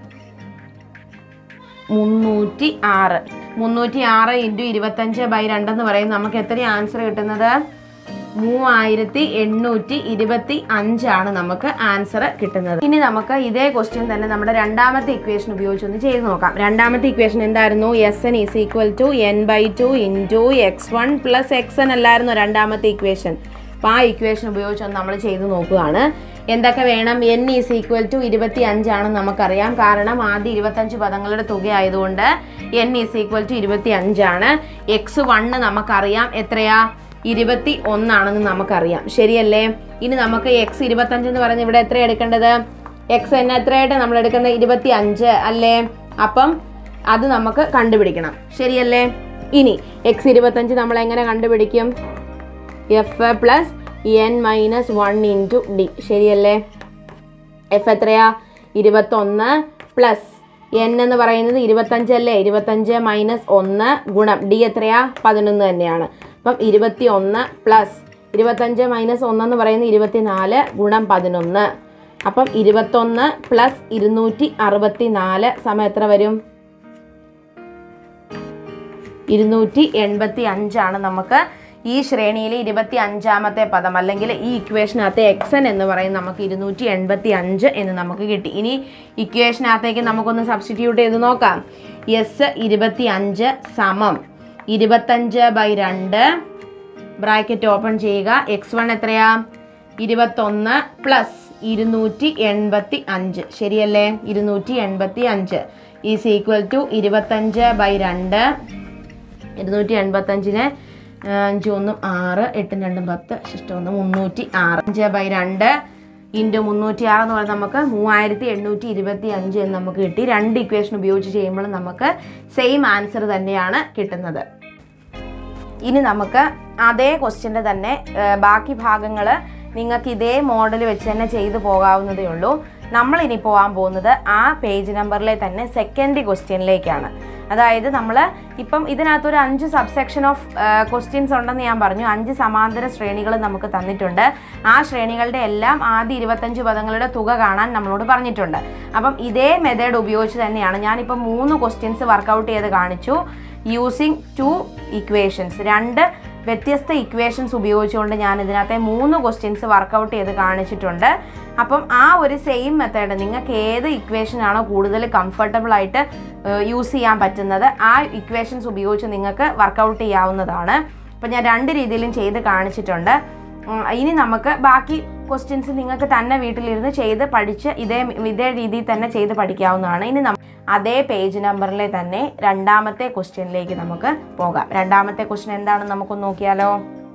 മുന്നൂറ്റി ആറ് മുന്നൂറ്റി ആറ് ഇൻറ്റു ഇരുപത്തഞ്ച് ബൈ രണ്ടെന്ന് പറയും നമുക്ക് എത്ര ആൻസർ കിട്ടുന്നത് മൂവായിരത്തി എണ്ണൂറ്റി ഇരുപത്തി അഞ്ചാണ് നമുക്ക് ആൻസർ കിട്ടുന്നത് ഇനി നമുക്ക് ഇതേ ക്വസ്റ്റ്യൻ തന്നെ നമ്മുടെ രണ്ടാമത്തെ ഇക്വേഷൻ ഉപയോഗിച്ചൊന്ന് ചെയ്ത് നോക്കാം രണ്ടാമത്തെ ഇക്വേഷൻ എന്തായിരുന്നു S N is equal to N by two into X one plus X N അല്ലായിരുന്നു രണ്ടാമത്തെ ഇക്വേഷൻ അപ്പോൾ ആ ഇക്വേഷൻ ഉപയോഗിച്ചൊന്ന് നമ്മൾ ചെയ്ത് നോക്കുകയാണ് എന്തൊക്കെ വേണം എൻ ഈസ് ഈക്വൽ ടു ഇരുപത്തി അഞ്ചാണെന്ന് നമുക്കറിയാം കാരണം ആദ്യ ഇരുപത്തഞ്ച് പദങ്ങളുടെ തുക ആയതുകൊണ്ട് എൻ ഈസ് ഈക്വൽ ടു ഇരുപത്തി അഞ്ചാണ് എക്സ് വണ്ണ് നമുക്കറിയാം എത്രയാ ഇരുപത്തി ഒന്നാണെന്ന് നമുക്കറിയാം ശരിയല്ലേ ഇനി നമുക്ക് എക്സ് ഇരുപത്തഞ്ച് എന്ന് പറഞ്ഞ് ഇവിടെ എത്ര എടുക്കേണ്ടത് എക്സ് എന്നെ എത്രയായിട്ട് നമ്മൾ എടുക്കുന്നത് ഇരുപത്തി അഞ്ച് അല്ലേ അപ്പം അത് നമുക്ക് കണ്ടുപിടിക്കണം ശരിയല്ലേ ഇനി എക്സ് ഇരുപത്തഞ്ച് നമ്മൾ എങ്ങനെ കണ്ടുപിടിക്കും F plus N minus one into D ശരിയല്ലേ എഫ് എത്രയാ ഇരുപത്തൊന്ന് പ്ലസ് എൻ എന്ന് പറയുന്നത് ഇരുപത്തഞ്ചല്ലേ ഇരുപത്തഞ്ച് മൈനസ് ഒന്ന് ഗുണം ഡി എത്രയാ പതിനൊന്ന് തന്നെയാണ് അപ്പം ഇരുപത്തി ഒന്ന് പ്ലസ് ഇരുപത്തഞ്ച് മൈനസ് ഒന്നെന്ന് പറയുന്നത് ഇരുപത്തിനാല് ഗുണം പതിനൊന്ന് അപ്പം ഇരുപത്തൊന്ന് പ്ലസ് ഇരുന്നൂറ്റി അറുപത്തി നാല് സമയം എത്ര വരും ഇരുന്നൂറ്റി എൺപത്തി അഞ്ചാണ് നമുക്ക് ഈ ശ്രേണിയിലെ ഇരുപത്തി അഞ്ചാമത്തെ പദം അല്ലെങ്കിൽ ഈ ഇക്വേഷനകത്തെ എക്സൻ എന്ന് പറയുന്നത് നമുക്ക് ഇരുന്നൂറ്റി എൺപത്തി അഞ്ച് എന്ന് നമുക്ക് കിട്ടി ഇനി ഇക്വേഷനകത്തേക്ക് നമുക്കൊന്ന് സബ്സ്റ്റിറ്റ്യൂട്ട് ചെയ്ത് നോക്കാം എസ് ഇരുപത്തി അഞ്ച് സമം ഇരുപത്തഞ്ച് ബൈ രണ്ട് ബ്രാക്കറ്റ് ഓപ്പൺ ചെയ്യുക എക്സ് വൺ എത്രയാ ഇരുപത്തൊന്ന് പ്ലസ് ഇരുന്നൂറ്റി എൺപത്തി അഞ്ച് ശരിയല്ലേ ഇരുന്നൂറ്റി എൺപത്തി അഞ്ച് ഈസ് ഈക്വൽ ടു ഇരുപത്തഞ്ച് ബൈ രണ്ട് ഇരുന്നൂറ്റി എൺപത്തഞ്ചിന് അഞ്ച് ഒന്നും ആറ് എട്ടും രണ്ടും പത്ത് ശിഷ്ടം ഒന്ന് മുന്നൂറ്റി ആറ് അഞ്ച് ബൈ രണ്ട് ഇൻറ്റു മുന്നൂറ്റി ആറ് എന്ന് പറയുന്നത് നമുക്ക് മൂവായിരത്തി എണ്ണൂറ്റി ഇരുപത്തി അഞ്ച് എന്ന് നമുക്ക് കിട്ടി രണ്ട് ഇക്വേഷൻ ഉപയോഗിച്ച് ചെയ്യുമ്പോൾ നമുക്ക് സെയിം ആൻസർ തന്നെയാണ് കിട്ടുന്നത് ഇനി നമുക്ക് അതേ ക്വസ്റ്റ്യൻ്റെ തന്നെ ആ, ബാക്കി ഭാഗങ്ങൾ നിങ്ങൾക്ക് ഇതേ മോഡൽ വെച്ച് തന്നെ ചെയ്തു പോകാവുന്നതേ ഉള്ളൂ നമ്മൾ ഇനി പോകാൻ പോകുന്നത് ആ പേജ് നമ്പറിലെ തന്നെ സെക്കൻഡ് ക്വസ്റ്റ്യനിലേക്കാണ് അതായത് നമ്മൾ ഇപ്പം ഇതിനകത്തൊരു അഞ്ച് സബ്സെക്ഷൻ ഓഫ് ക്വസ്റ്റ്യൻസ് ഉണ്ടെന്ന് ഞാൻ പറഞ്ഞു അഞ്ച് സമാന്തര ശ്രേണികൾ നമുക്ക് തന്നിട്ടുണ്ട് ആ ശ്രേണികളുടെ എല്ലാം ആദ്യ ഇരുപത്തഞ്ച് പദങ്ങളുടെ തുക കാണാൻ നമ്മളോട് പറഞ്ഞിട്ടുണ്ട് അപ്പം ഇതേ മെത്തേഡ് ഉപയോഗിച്ച് തന്നെയാണ് ഞാനിപ്പോൾ മൂന്ന് ക്വസ്റ്റ്യൻസ് വർക്കൗട്ട് ചെയ്ത് കാണിച്ചു യൂസിങ് ടു ഇക്വേഷൻസ് രണ്ട് വ്യത്യസ്ത ഇക്വേഷൻസ് ഉപയോഗിച്ചുകൊണ്ട് ഞാൻ ഇതിനകത്തെ മൂന്ന് ക്വസ്റ്റ്യൻസ് വർക്കൗട്ട് ചെയ്ത് കാണിച്ചിട്ടുണ്ട് അപ്പം ആ ഒരു സെയിം മെത്തേഡ് നിങ്ങൾക്ക് ഏത് ഇക്വേഷൻ ആണോ കൂടുതൽ കംഫർട്ടബിൾ ആയിട്ട് യൂസ് ചെയ്യാൻ പറ്റുന്നത് ആ ഇക്വേഷൻസ് ഉപയോഗിച്ച് നിങ്ങൾക്ക് വർക്കൗട്ട് ചെയ്യാവുന്നതാണ് അപ്പം ഞാൻ രണ്ട് രീതിയിലും ചെയ്ത് കാണിച്ചിട്ടുണ്ട് ഉം, ഇനി നമുക്ക് ബാക്കി ക്വസ്റ്റ്യൻസ് നിങ്ങൾക്ക് തന്നെ വീട്ടിലിരുന്ന് ചെയ്ത് പഠിച്ച് ഇതേ ഇതേ രീതിയിൽ തന്നെ ചെയ്ത് പഠിക്കാവുന്നതാണ് ഇനി നമ്മ അതേ പേജ് നമ്പറിലെ തന്നെ രണ്ടാമത്തെ ക്വസ്റ്റ്യനിലേക്ക് നമുക്ക് പോകാം രണ്ടാമത്തെ ക്വസ്റ്റ്യൻ എന്താണെന്ന് നമുക്കൊന്ന് നോക്കിയാലോ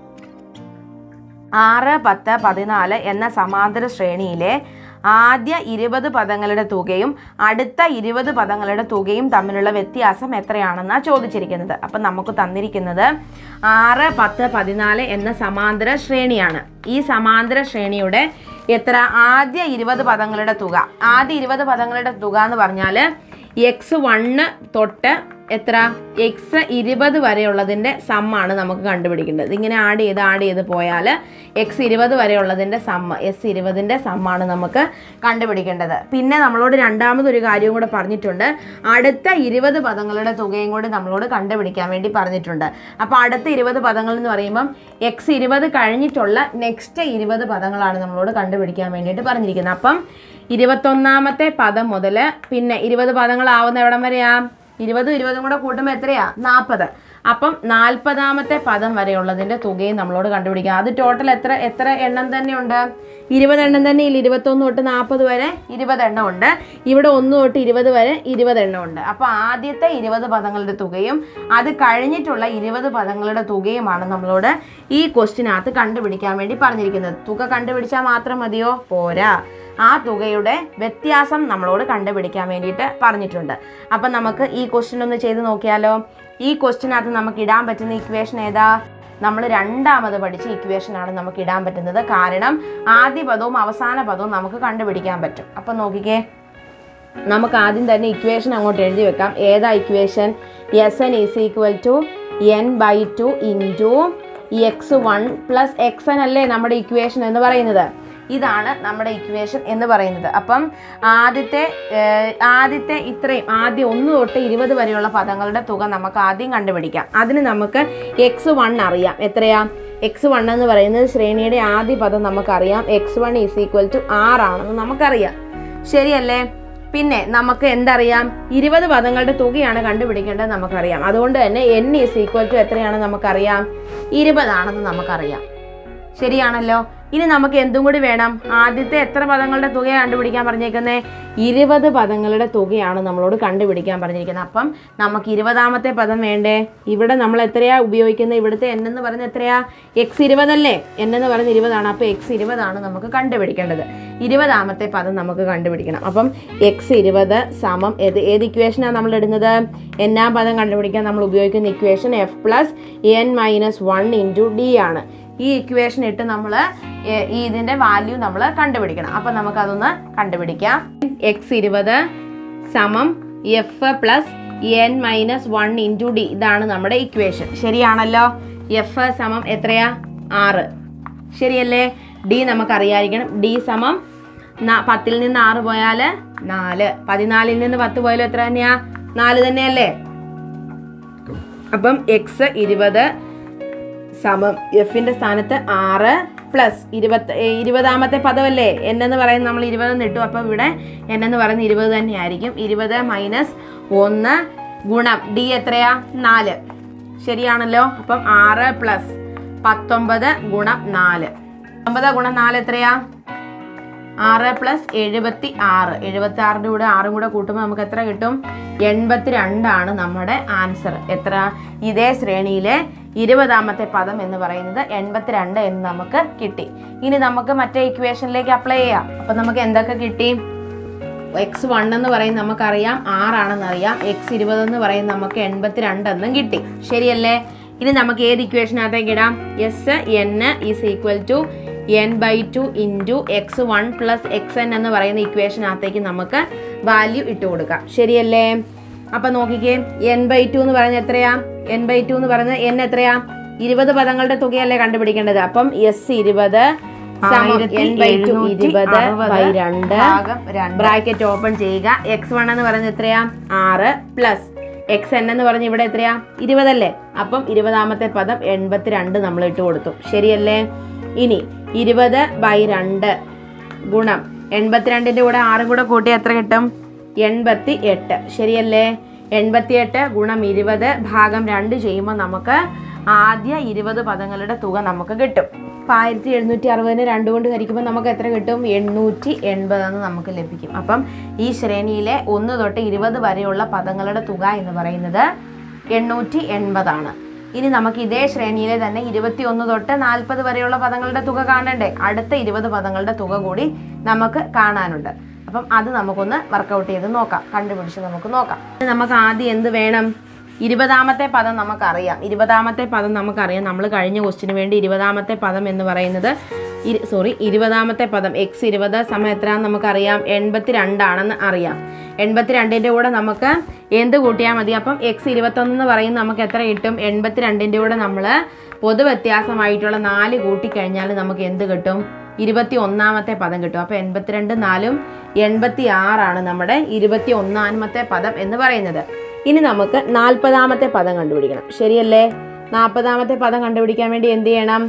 ആറ് പത്ത് പതിനാല് എന്ന സമാന്തര ശ്രേണിയിലെ ആദ്യ ഇരുപത് പദങ്ങളുടെ തുകയും അടുത്ത ഇരുപത് പദങ്ങളുടെ തുകയും തമ്മിലുള്ള വ്യത്യാസം എത്രയാണെന്നാണ് ചോദിച്ചിരിക്കുന്നത് അപ്പം നമുക്ക് തന്നിരിക്കുന്നത് ആറ് പത്ത് പതിനാല് എന്ന സമാന്തര ശ്രേണിയാണ് ഈ സമാന്തര ശ്രേണിയുടെ എത്ര ആദ്യ ഇരുപത് പദങ്ങളുടെ തുക ആദ്യ ഇരുപത് പദങ്ങളുടെ തുക എന്ന് പറഞ്ഞാൽ എക്സ് വണ്ണ് തൊട്ട് എത്ര എക്സ് ഇരുപത് വരെയുള്ളതിൻ്റെ സമ്മാണ് നമുക്ക് കണ്ടുപിടിക്കേണ്ടത് ഇങ്ങനെ ആഡ് ചെയ്ത് ആഡ് ചെയ്ത് പോയാൽ എക്സ് ഇരുപത് വരെയുള്ളതിൻ്റെ സമ്മ് എസ് ഇരുപതിൻ്റെ സമ്മാണ് നമുക്ക് കണ്ടുപിടിക്കേണ്ടത് പിന്നെ നമ്മളോട് രണ്ടാമതൊരു കാര്യവും കൂടെ പറഞ്ഞിട്ടുണ്ട് അടുത്ത ഇരുപത് പദങ്ങളുടെ തുകയും കൂടി നമ്മളോട് കണ്ടുപിടിക്കാൻ വേണ്ടി പറഞ്ഞിട്ടുണ്ട് അപ്പോൾ അടുത്ത ഇരുപത് പദങ്ങൾ എന്ന് പറയുമ്പം എക്സ് ഇരുപത് കഴിഞ്ഞിട്ടുള്ള നെക്സ്റ്റ് ഇരുപത് പദങ്ങളാണ് നമ്മളോട് കണ്ടുപിടിക്കാൻ വേണ്ടിയിട്ട് പറഞ്ഞിരിക്കുന്നത് അപ്പം ഇരുപത്തൊന്നാമത്തെ പദം മുതൽ പിന്നെ ഇരുപത് പദങ്ങളാവുന്ന എവിടം വരെയാ ഇരുപതും ഇരുപതും കൂടെ കൂട്ടുമ്പോൾ എത്രയാ നാൽപ്പത് അപ്പം നാൽപ്പതാമത്തെ പദം വരെയുള്ളതിൻ്റെ തുകയും നമ്മളോട് കണ്ടുപിടിക്കാം അത് ടോട്ടൽ എത്ര എത്ര എണ്ണം തന്നെയുണ്ട് ഇരുപത് എണ്ണം തന്നെ ഇല്ല ഇരുപത്തൊന്ന് തൊട്ട് നാൽപ്പത് വരെ ഇരുപത് എണ്ണം ഉണ്ട് ഇവിടെ ഒന്ന് തൊട്ട് ഇരുപത് വരെ ഇരുപത് എണ്ണം ഉണ്ട് അപ്പോൾ ആദ്യത്തെ ഇരുപത് പദങ്ങളുടെ തുകയും അത് കഴിഞ്ഞിട്ടുള്ള ഇരുപത് പദങ്ങളുടെ തുകയുമാണ് നമ്മളോട് ഈ ക്വസ്റ്റിനകത്ത് കണ്ടുപിടിക്കാൻ വേണ്ടി പറഞ്ഞിരിക്കുന്നത് തുക കണ്ടുപിടിച്ചാൽ മാത്രം മതിയോ പോരാ ആ തുകയുടെ വ്യത്യാസം നമ്മളോട് കണ്ടുപിടിക്കാൻ വേണ്ടിയിട്ട് പറഞ്ഞിട്ടുണ്ട് അപ്പം നമുക്ക് ഈ ക്വസ്റ്റ്യൻ ഒന്ന് ചെയ്ത് നോക്കിയാലോ ഈ ക്വസ്റ്റ്യനകത്ത് നമുക്ക് ഇടാൻ പറ്റുന്ന ഇക്വേഷൻ ഏതാ നമ്മൾ രണ്ടാമത് പഠിച്ച ഇക്വേഷൻ ആണ് നമുക്ക് ഇടാൻ പറ്റുന്നത് കാരണം ആദ്യ പദവും അവസാന പദവും നമുക്ക് കണ്ടുപിടിക്കാൻ പറ്റും അപ്പം നോക്കിക്കേ നമുക്ക് ആദ്യം തന്നെ ഇക്വേഷൻ അങ്ങോട്ട് എഴുതി വെക്കാം ഏതാ equation S N is equal to N by two into X one plus X N അല്ലേ നമ്മുടെ ഇക്വേഷൻ എന്ന് പറയുന്നത് ഇതാണ് നമ്മുടെ ഇക്വേഷൻ എന്ന് പറയുന്നത് അപ്പം ആദ്യത്തെ ഏഹ്, ആദ്യത്തെ ഇത്രയും ആദ്യം ഒന്ന് തൊട്ട് ഇരുപത് വരെയുള്ള പദങ്ങളുടെ തുക നമുക്ക് ആദ്യം കണ്ടുപിടിക്കാം അതിന് നമുക്ക് എക്സ് വൺ അറിയാം എത്രയാ എക്സ് വൺ എന്ന് പറയുന്നത് ശ്രേണിയുടെ ആദ്യ പദം നമുക്കറിയാം X one is equal to ആറാണെന്ന് നമുക്കറിയാം ശരിയല്ലേ പിന്നെ നമുക്ക് എന്തറിയാം ഇരുപത് പദങ്ങളുടെ തുകയാണ് കണ്ടുപിടിക്കേണ്ടത് നമുക്കറിയാം അതുകൊണ്ട് തന്നെ എൻ ഈസ് ഈക്വൽ ടു എത്രയാണ് നമുക്കറിയാം ഇരുപതാണെന്ന് നമുക്കറിയാം ശരിയാണല്ലോ ഇനി നമുക്ക് എന്തും കൂടി വേണം ആദ്യത്തെ എത്ര പദങ്ങളുടെ തുകയാണ് കണ്ടുപിടിക്കാൻ പറഞ്ഞേക്കുന്നത് ഇരുപത് പദങ്ങളുടെ തുകയാണ് നമ്മളോട് കണ്ടുപിടിക്കാൻ പറഞ്ഞിരിക്കുന്നത് അപ്പം നമുക്ക് ഇരുപതാമത്തെ പദം വേണ്ടേ ഇവിടെ നമ്മൾ എത്രയാ ഉപയോഗിക്കുന്നത് ഇവിടുത്തെ എൻ എന്ന് പറയുന്നത് എത്രയാ എക്സ് ഇരുപതല്ലേ എൻ എന്ന് പറയുന്നത് ഇരുപതാണ് അപ്പോൾ എക്സ് ഇരുപതാണ് നമുക്ക് കണ്ടുപിടിക്കേണ്ടത് ഇരുപതാമത്തെ പദം നമുക്ക് കണ്ടുപിടിക്കണം അപ്പം എക്സ് ഇരുപത് സമം ഏത് ഏത് ഇക്വേഷനാണ് നമ്മൾ ഇടുന്നത് എന്നാം പദം കണ്ടുപിടിക്കാൻ നമ്മൾ ഉപയോഗിക്കുന്ന equation F plus N minus one into D ആണ് ഈ ഇക്വേഷൻ ഇട്ട് നമ്മൾ ഈ ഇതിൻ്റെ വാല്യൂ നമ്മൾ കണ്ടുപിടിക്കണം അപ്പം നമുക്കതൊന്ന് കണ്ടുപിടിക്കാം എക്സ് ഇരുപത് സമം F plus N minus one into D ഇതാണ് നമ്മുടെ ഇക്വേഷൻ ശരിയാണല്ലോ എഫ് സമം എത്രയാ ആറ് ശരിയല്ലേ ഡി നമുക്കറിയാതിരിക്കണം ഡി സമം ന- പത്തിൽ നിന്ന് ആറ് പോയാൽ നാല് പതിനാലിൽ നിന്ന് പത്ത് പോയാലും എത്ര തന്നെയാ നാല് തന്നെയല്ലേ അപ്പം എക്സ് ഇരുപത് സമം എഫിന്റെ സ്ഥാനത്ത് ആറ് പ്ലസ് ഇരുപത്തി ഏ, ഇരുപതാമത്തെ പദമല്ലേ എൻ എന്ന് പറയുന്നത് നമ്മൾ ഇരുപത് ഇട്ടു അപ്പം ഇവിടെ എൻ എന്ന് പറയുന്നത് ഇരുപത് തന്നെയായിരിക്കും ഇരുപത് മൈനസ് ഒന്ന് ഗുണം ഡി എത്രയാ നാല് ശരിയാണല്ലോ അപ്പം ആറ് പ്ലസ് പത്തൊമ്പത് ഗുണം നാല് പത്തൊമ്പത് ഗുണം നാല് എത്രയാ ആറ് പ്ലസ് എഴുപത്തി ആറ് എഴുപത്തി ആറിൻ്റെ കൂടെ ആറും കൂടെ കൂട്ടുമ്പോൾ നമുക്ക് എത്ര കിട്ടും എൺപത്തി രണ്ടാണ് നമ്മുടെ ആൻസർ എത്ര ഇതേ ശ്രേണിയിലെ ഇരുപതാമത്തെ പദം എന്ന് പറയുന്നത് എൺപത്തിരണ്ട് എന്ന് നമുക്ക് കിട്ടി ഇനി നമുക്ക് മറ്റേ ഇക്വേഷനിലേക്ക് അപ്ലൈ ചെയ്യാം അപ്പം നമുക്ക് എന്തൊക്കെ കിട്ടി എക്സ് വൺ എന്ന് പറയുന്നത് നമുക്കറിയാം ആറാണെന്ന് അറിയാം എക്സ് ഇരുപത് എന്ന് പറയുന്നത് നമുക്ക് എൺപത്തിരണ്ട് എന്നും കിട്ടി ശരിയല്ലേ ഇനി നമുക്ക് ഏത് ഇക്വേഷനകത്തേക്ക് ഇടാം S N is equal to N by two into X one plus X N എന്ന് പറയുന്ന ഇക്വേഷനകത്തേക്ക് നമുക്ക് വാല്യൂ ഇട്ട് കൊടുക്കാം ശരിയല്ലേ അപ്പൊ നോക്കിക്കേ എൻ ബൈ ടു എന്ന് പറയുന്നത് എത്രയാ എൻ ബൈ ടു എന്ന് പറയുന്നത് എൻ എത്രയാ ഇരുപത് പദങ്ങളുടെ തുകയല്ലേ കണ്ടുപിടിക്കേണ്ടത് അപ്പം എസ് ഇരുപത് എൻ ബൈ ടു ഇരുപത് ബൈ രണ്ട് ബ്രാക്കറ്റ് ഓപ്പൺ ചെയ്യുക എക്സ് വൺ എന്ന് പറയുന്നത് എത്രയാ ആറ് പ്ലസ് എക്സ് എൻ എന്ന് പറഞ്ഞ് ഇവിടെ എത്രയാ ഇരുപതല്ലേ അപ്പം ഇരുപതാമത്തെ പദം എൺപത്തിരണ്ട് നമ്മൾ ഇട്ട് കൊടുത്തു ശരിയല്ലേ ഇനി ഇരുപത് ബൈ രണ്ട് ഗുണം എൺപത്തിരണ്ടിൻ്റെ കൂടെ ആറും കൂടെ കൂട്ടി എത്ര കിട്ടും എൺപത്തി എട്ട് ശരിയല്ലേ എൺപത്തി എട്ട് ഗുണം ഇരുപത് ഭാഗം രണ്ട് ചെയ്യുമ്പോൾ നമുക്ക് ആദ്യ ഇരുപത് പദങ്ങളുടെ തുക നമുക്ക് കിട്ടും അപ്പം ആയിരത്തി എഴുന്നൂറ്റി അറുപതിന് രണ്ട് കൊണ്ട് ഹരിക്കുമ്പോൾ നമുക്ക് എത്ര കിട്ടും എണ്ണൂറ്റി എൺപതെന്ന് നമുക്ക് ലഭിക്കും അപ്പം ഈ ശ്രേണിയിലെ ഒന്ന് തൊട്ട് ഇരുപത് വരെയുള്ള പദങ്ങളുടെ തുക എന്ന് പറയുന്നത് എണ്ണൂറ്റി എൺപതാണ് ഇനി നമുക്ക് ഇതേ ശ്രേണിയിലെ തന്നെ ഇരുപത്തി ഒന്ന് തൊട്ട് നാൽപ്പത് വരെയുള്ള പദങ്ങളുടെ തുക കാണണ്ടേ അടുത്ത ഇരുപത് പദങ്ങളുടെ തുക കൂടി നമുക്ക് കാണാനുണ്ട് അപ്പം അത് നമുക്കൊന്ന് വർക്കൗട്ട് ചെയ്ത് നോക്കാം കണ്ടുപിടിച്ച് നമുക്ക് നോക്കാം ഇനി നമുക്ക് ആദ്യം എന്ത് വേണം ഇരുപതാമത്തെ പദം നമുക്കറിയാം ഇരുപതാമത്തെ പദം നമുക്കറിയാം നമ്മൾ കഴിഞ്ഞ ക്വസ്റ്റിന് വേണ്ടി ഇരുപതാമത്തെ പദം എന്ന് പറയുന്നത് സോറി ഇരുപതാമത്തെ പദം എക്സ് ഇരുപത് സമയം എത്രയാണെന്ന് നമുക്കറിയാം എൺപത്തി രണ്ടാണെന്ന് അറിയാം എൺപത്തി രണ്ടിൻ്റെ കൂടെ നമുക്ക് എന്ത് കൂട്ടിയാൽ മതി അപ്പം എക്സ് ഇരുപത്തൊന്ന് എന്ന് പറയുന്നത് നമുക്ക് എത്ര കിട്ടും എൺപത്തി രണ്ടിൻ്റെ കൂടെ നമ്മൾ പൊതു വ്യത്യാസമായിട്ടുള്ള നാല് കൂട്ടിക്കഴിഞ്ഞാൽ നമുക്ക് എന്ത് കിട്ടും ഇരുപത്തി ഒന്നാമത്തെ പദം കിട്ടും അപ്പോൾ എൺപത്തിരണ്ട് നാലും എൺപത്തി ആറാണ് നമ്മുടെ ഇരുപത്തി ഒന്നാമത്തെ പദം എന്ന് പറയുന്നത് ഇനി നമുക്ക് നാൽപ്പതാമത്തെ പദം കണ്ടുപിടിക്കണം ശരിയല്ലേ നാൽപ്പതാമത്തെ പദം കണ്ടുപിടിക്കാൻ വേണ്ടി എന്ത് ചെയ്യണം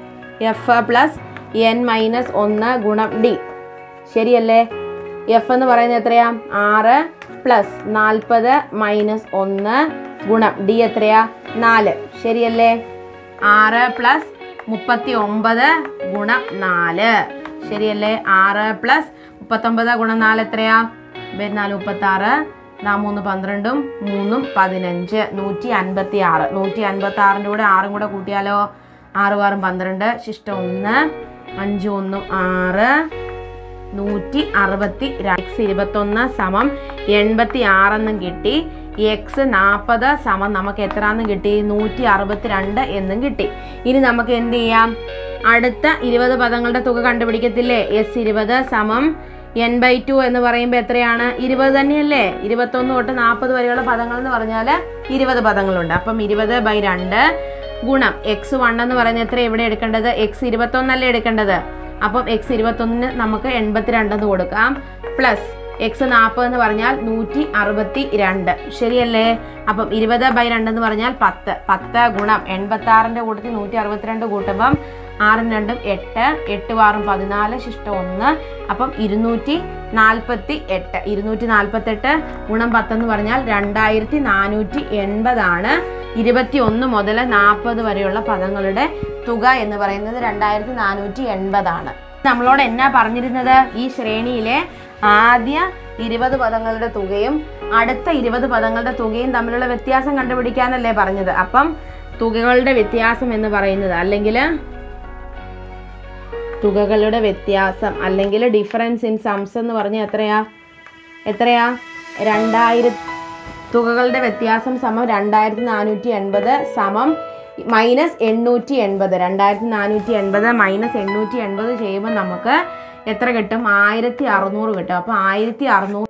എഫ് പ്ലസ് എൻ മൈനസ് ഒന്ന് ഗുണം ഡി ശരിയല്ലേ എഫ് എന്ന് പറയുന്നത് എത്രയാ ആറ് പ്ലസ് നാൽപ്പത് മൈനസ് ഒന്ന് ഗുണം ഡി എത്രയാ നാല് ശരിയല്ലേ ആറ് പ്ലസ് മുപ്പത്തി ഒമ്പത് ഗുണം നാല് ശരിയല്ലേ ആറ് പ്ലസ് മുപ്പത്തൊമ്പത് ഗുണം നാല് എത്രയാ നാല് മുപ്പത്തി ആറ് നാ മൂന്ന് പന്ത്രണ്ടും മൂന്നും പതിനഞ്ച് നൂറ്റി അൻപത്തി ആറ് നൂറ്റി അൻപത്തി ആറിൻ്റെ കൂടെ ആറും കൂടെ കൂട്ടിയാലോ ആറ് ആറും പന്ത്രണ്ട് ശിഷ്ടം ഒന്ന് അഞ്ച് ഒന്നും ആറ് നൂറ്റി അറുപത്തി എക്സ് ഇരുപത്തൊന്ന് സമം എൺപത്തി ആറെന്നും കിട്ടി എക്സ് നാൽപ്പത് സമം നമുക്ക് എത്രയെന്നും കിട്ടി നൂറ്റി അറുപത്തി രണ്ട് എന്നും കിട്ടി ഇനി നമുക്ക് എന്ത് ചെയ്യാം അടുത്ത ഇരുപത് പദങ്ങളുടെ തുക കണ്ടുപിടിക്കത്തില്ലേ എസ് ഇരുപത് സമം എൻ ബൈ ടു എന്ന് പറയുമ്പോൾ എത്രയാണ് ഇരുപത് തന്നെയല്ലേ ഇരുപത്തൊന്ന് തൊട്ട് നാൽപ്പത് വരെയുള്ള പദങ്ങൾ എന്ന് പറഞ്ഞാൽ ഇരുപത് പദങ്ങളുണ്ട് അപ്പം ഇരുപത് ബൈ രണ്ട് ഗുണം എക്സ് വൺ എന്ന് പറയുന്നത് എത്ര എവിടെ എടുക്കേണ്ടത് എക്സ് ഇരുപത്തൊന്നല്ലേ എടുക്കേണ്ടത് അപ്പം എക്സ് ഇരുപത്തൊന്നിന് നമുക്ക് എൺപത്തിരണ്ടെന്ന് കൊടുക്കാം പ്ലസ് എക്സ് നാൽപ്പത് എന്ന് പറഞ്ഞാൽ നൂറ്റി അറുപത്തി രണ്ട് ശരിയല്ലേ അപ്പം ഇരുപത് ബൈ രണ്ട് എന്ന് പറഞ്ഞാൽ പത്ത് പത്ത് ഗുണം എൺപത്തി ആറിൻ്റെ കൂട്ടത്തിൽ നൂറ്റി അറുപത്തിരണ്ട് കൂട്ടുമ്പം ആറും രണ്ടും എട്ട് എട്ട് ആറും പതിനാല് ശിഷ്ടം ഒന്ന് അപ്പം ഇരുന്നൂറ്റി നാൽപ്പത്തി എട്ട് ഇരുന്നൂറ്റി നാൽപ്പത്തെട്ട് ഗുണം പത്തെന്ന് പറഞ്ഞാൽ രണ്ടായിരത്തി നാനൂറ്റി എൺപതാണ് ഇരുപത്തി ഒന്ന് മുതൽ നാൽപ്പത് വരെയുള്ള പദങ്ങളുടെ തുക എന്ന് പറയുന്നത് രണ്ടായിരത്തി നാനൂറ്റി എൺപതാണ് നമ്മളോട് എന്നാ പറഞ്ഞിരുന്നത് ഈ ശ്രേണിയിലെ ആദ്യ ഇരുപത് പദങ്ങളുടെ തുകയും അടുത്ത ഇരുപത് പദങ്ങളുടെ തുകയും തമ്മിലുള്ള വ്യത്യാസം കണ്ടുപിടിക്കാനല്ലേ പറഞ്ഞത് അപ്പം തുകകളുടെ വ്യത്യാസം എന്ന് പറയുന്നത് അല്ലെങ്കിൽ തുകകളുടെ വ്യത്യാസം അല്ലെങ്കിൽ ഡിഫറൻസ് ഇൻ സംസ് എന്ന് പറഞ്ഞാൽ എത്രയാ എത്രയാ രണ്ടായിരത്തി തുകകളുടെ വ്യത്യാസം സമം രണ്ടായിരത്തി നാനൂറ്റി എൺപത് സമം മൈനസ് എണ്ണൂറ്റി എൺപത് രണ്ടായിരത്തി നാനൂറ്റി എൺപത് മൈനസ് എണ്ണൂറ്റി എൺപത് ചെയ്യുമ്പോൾ നമുക്ക് എത്ര കിട്ടും ആയിരത്തി അറുന്നൂറ് കിട്ടും അപ്പോൾ ആയിരത്തി അറുന്നൂറ്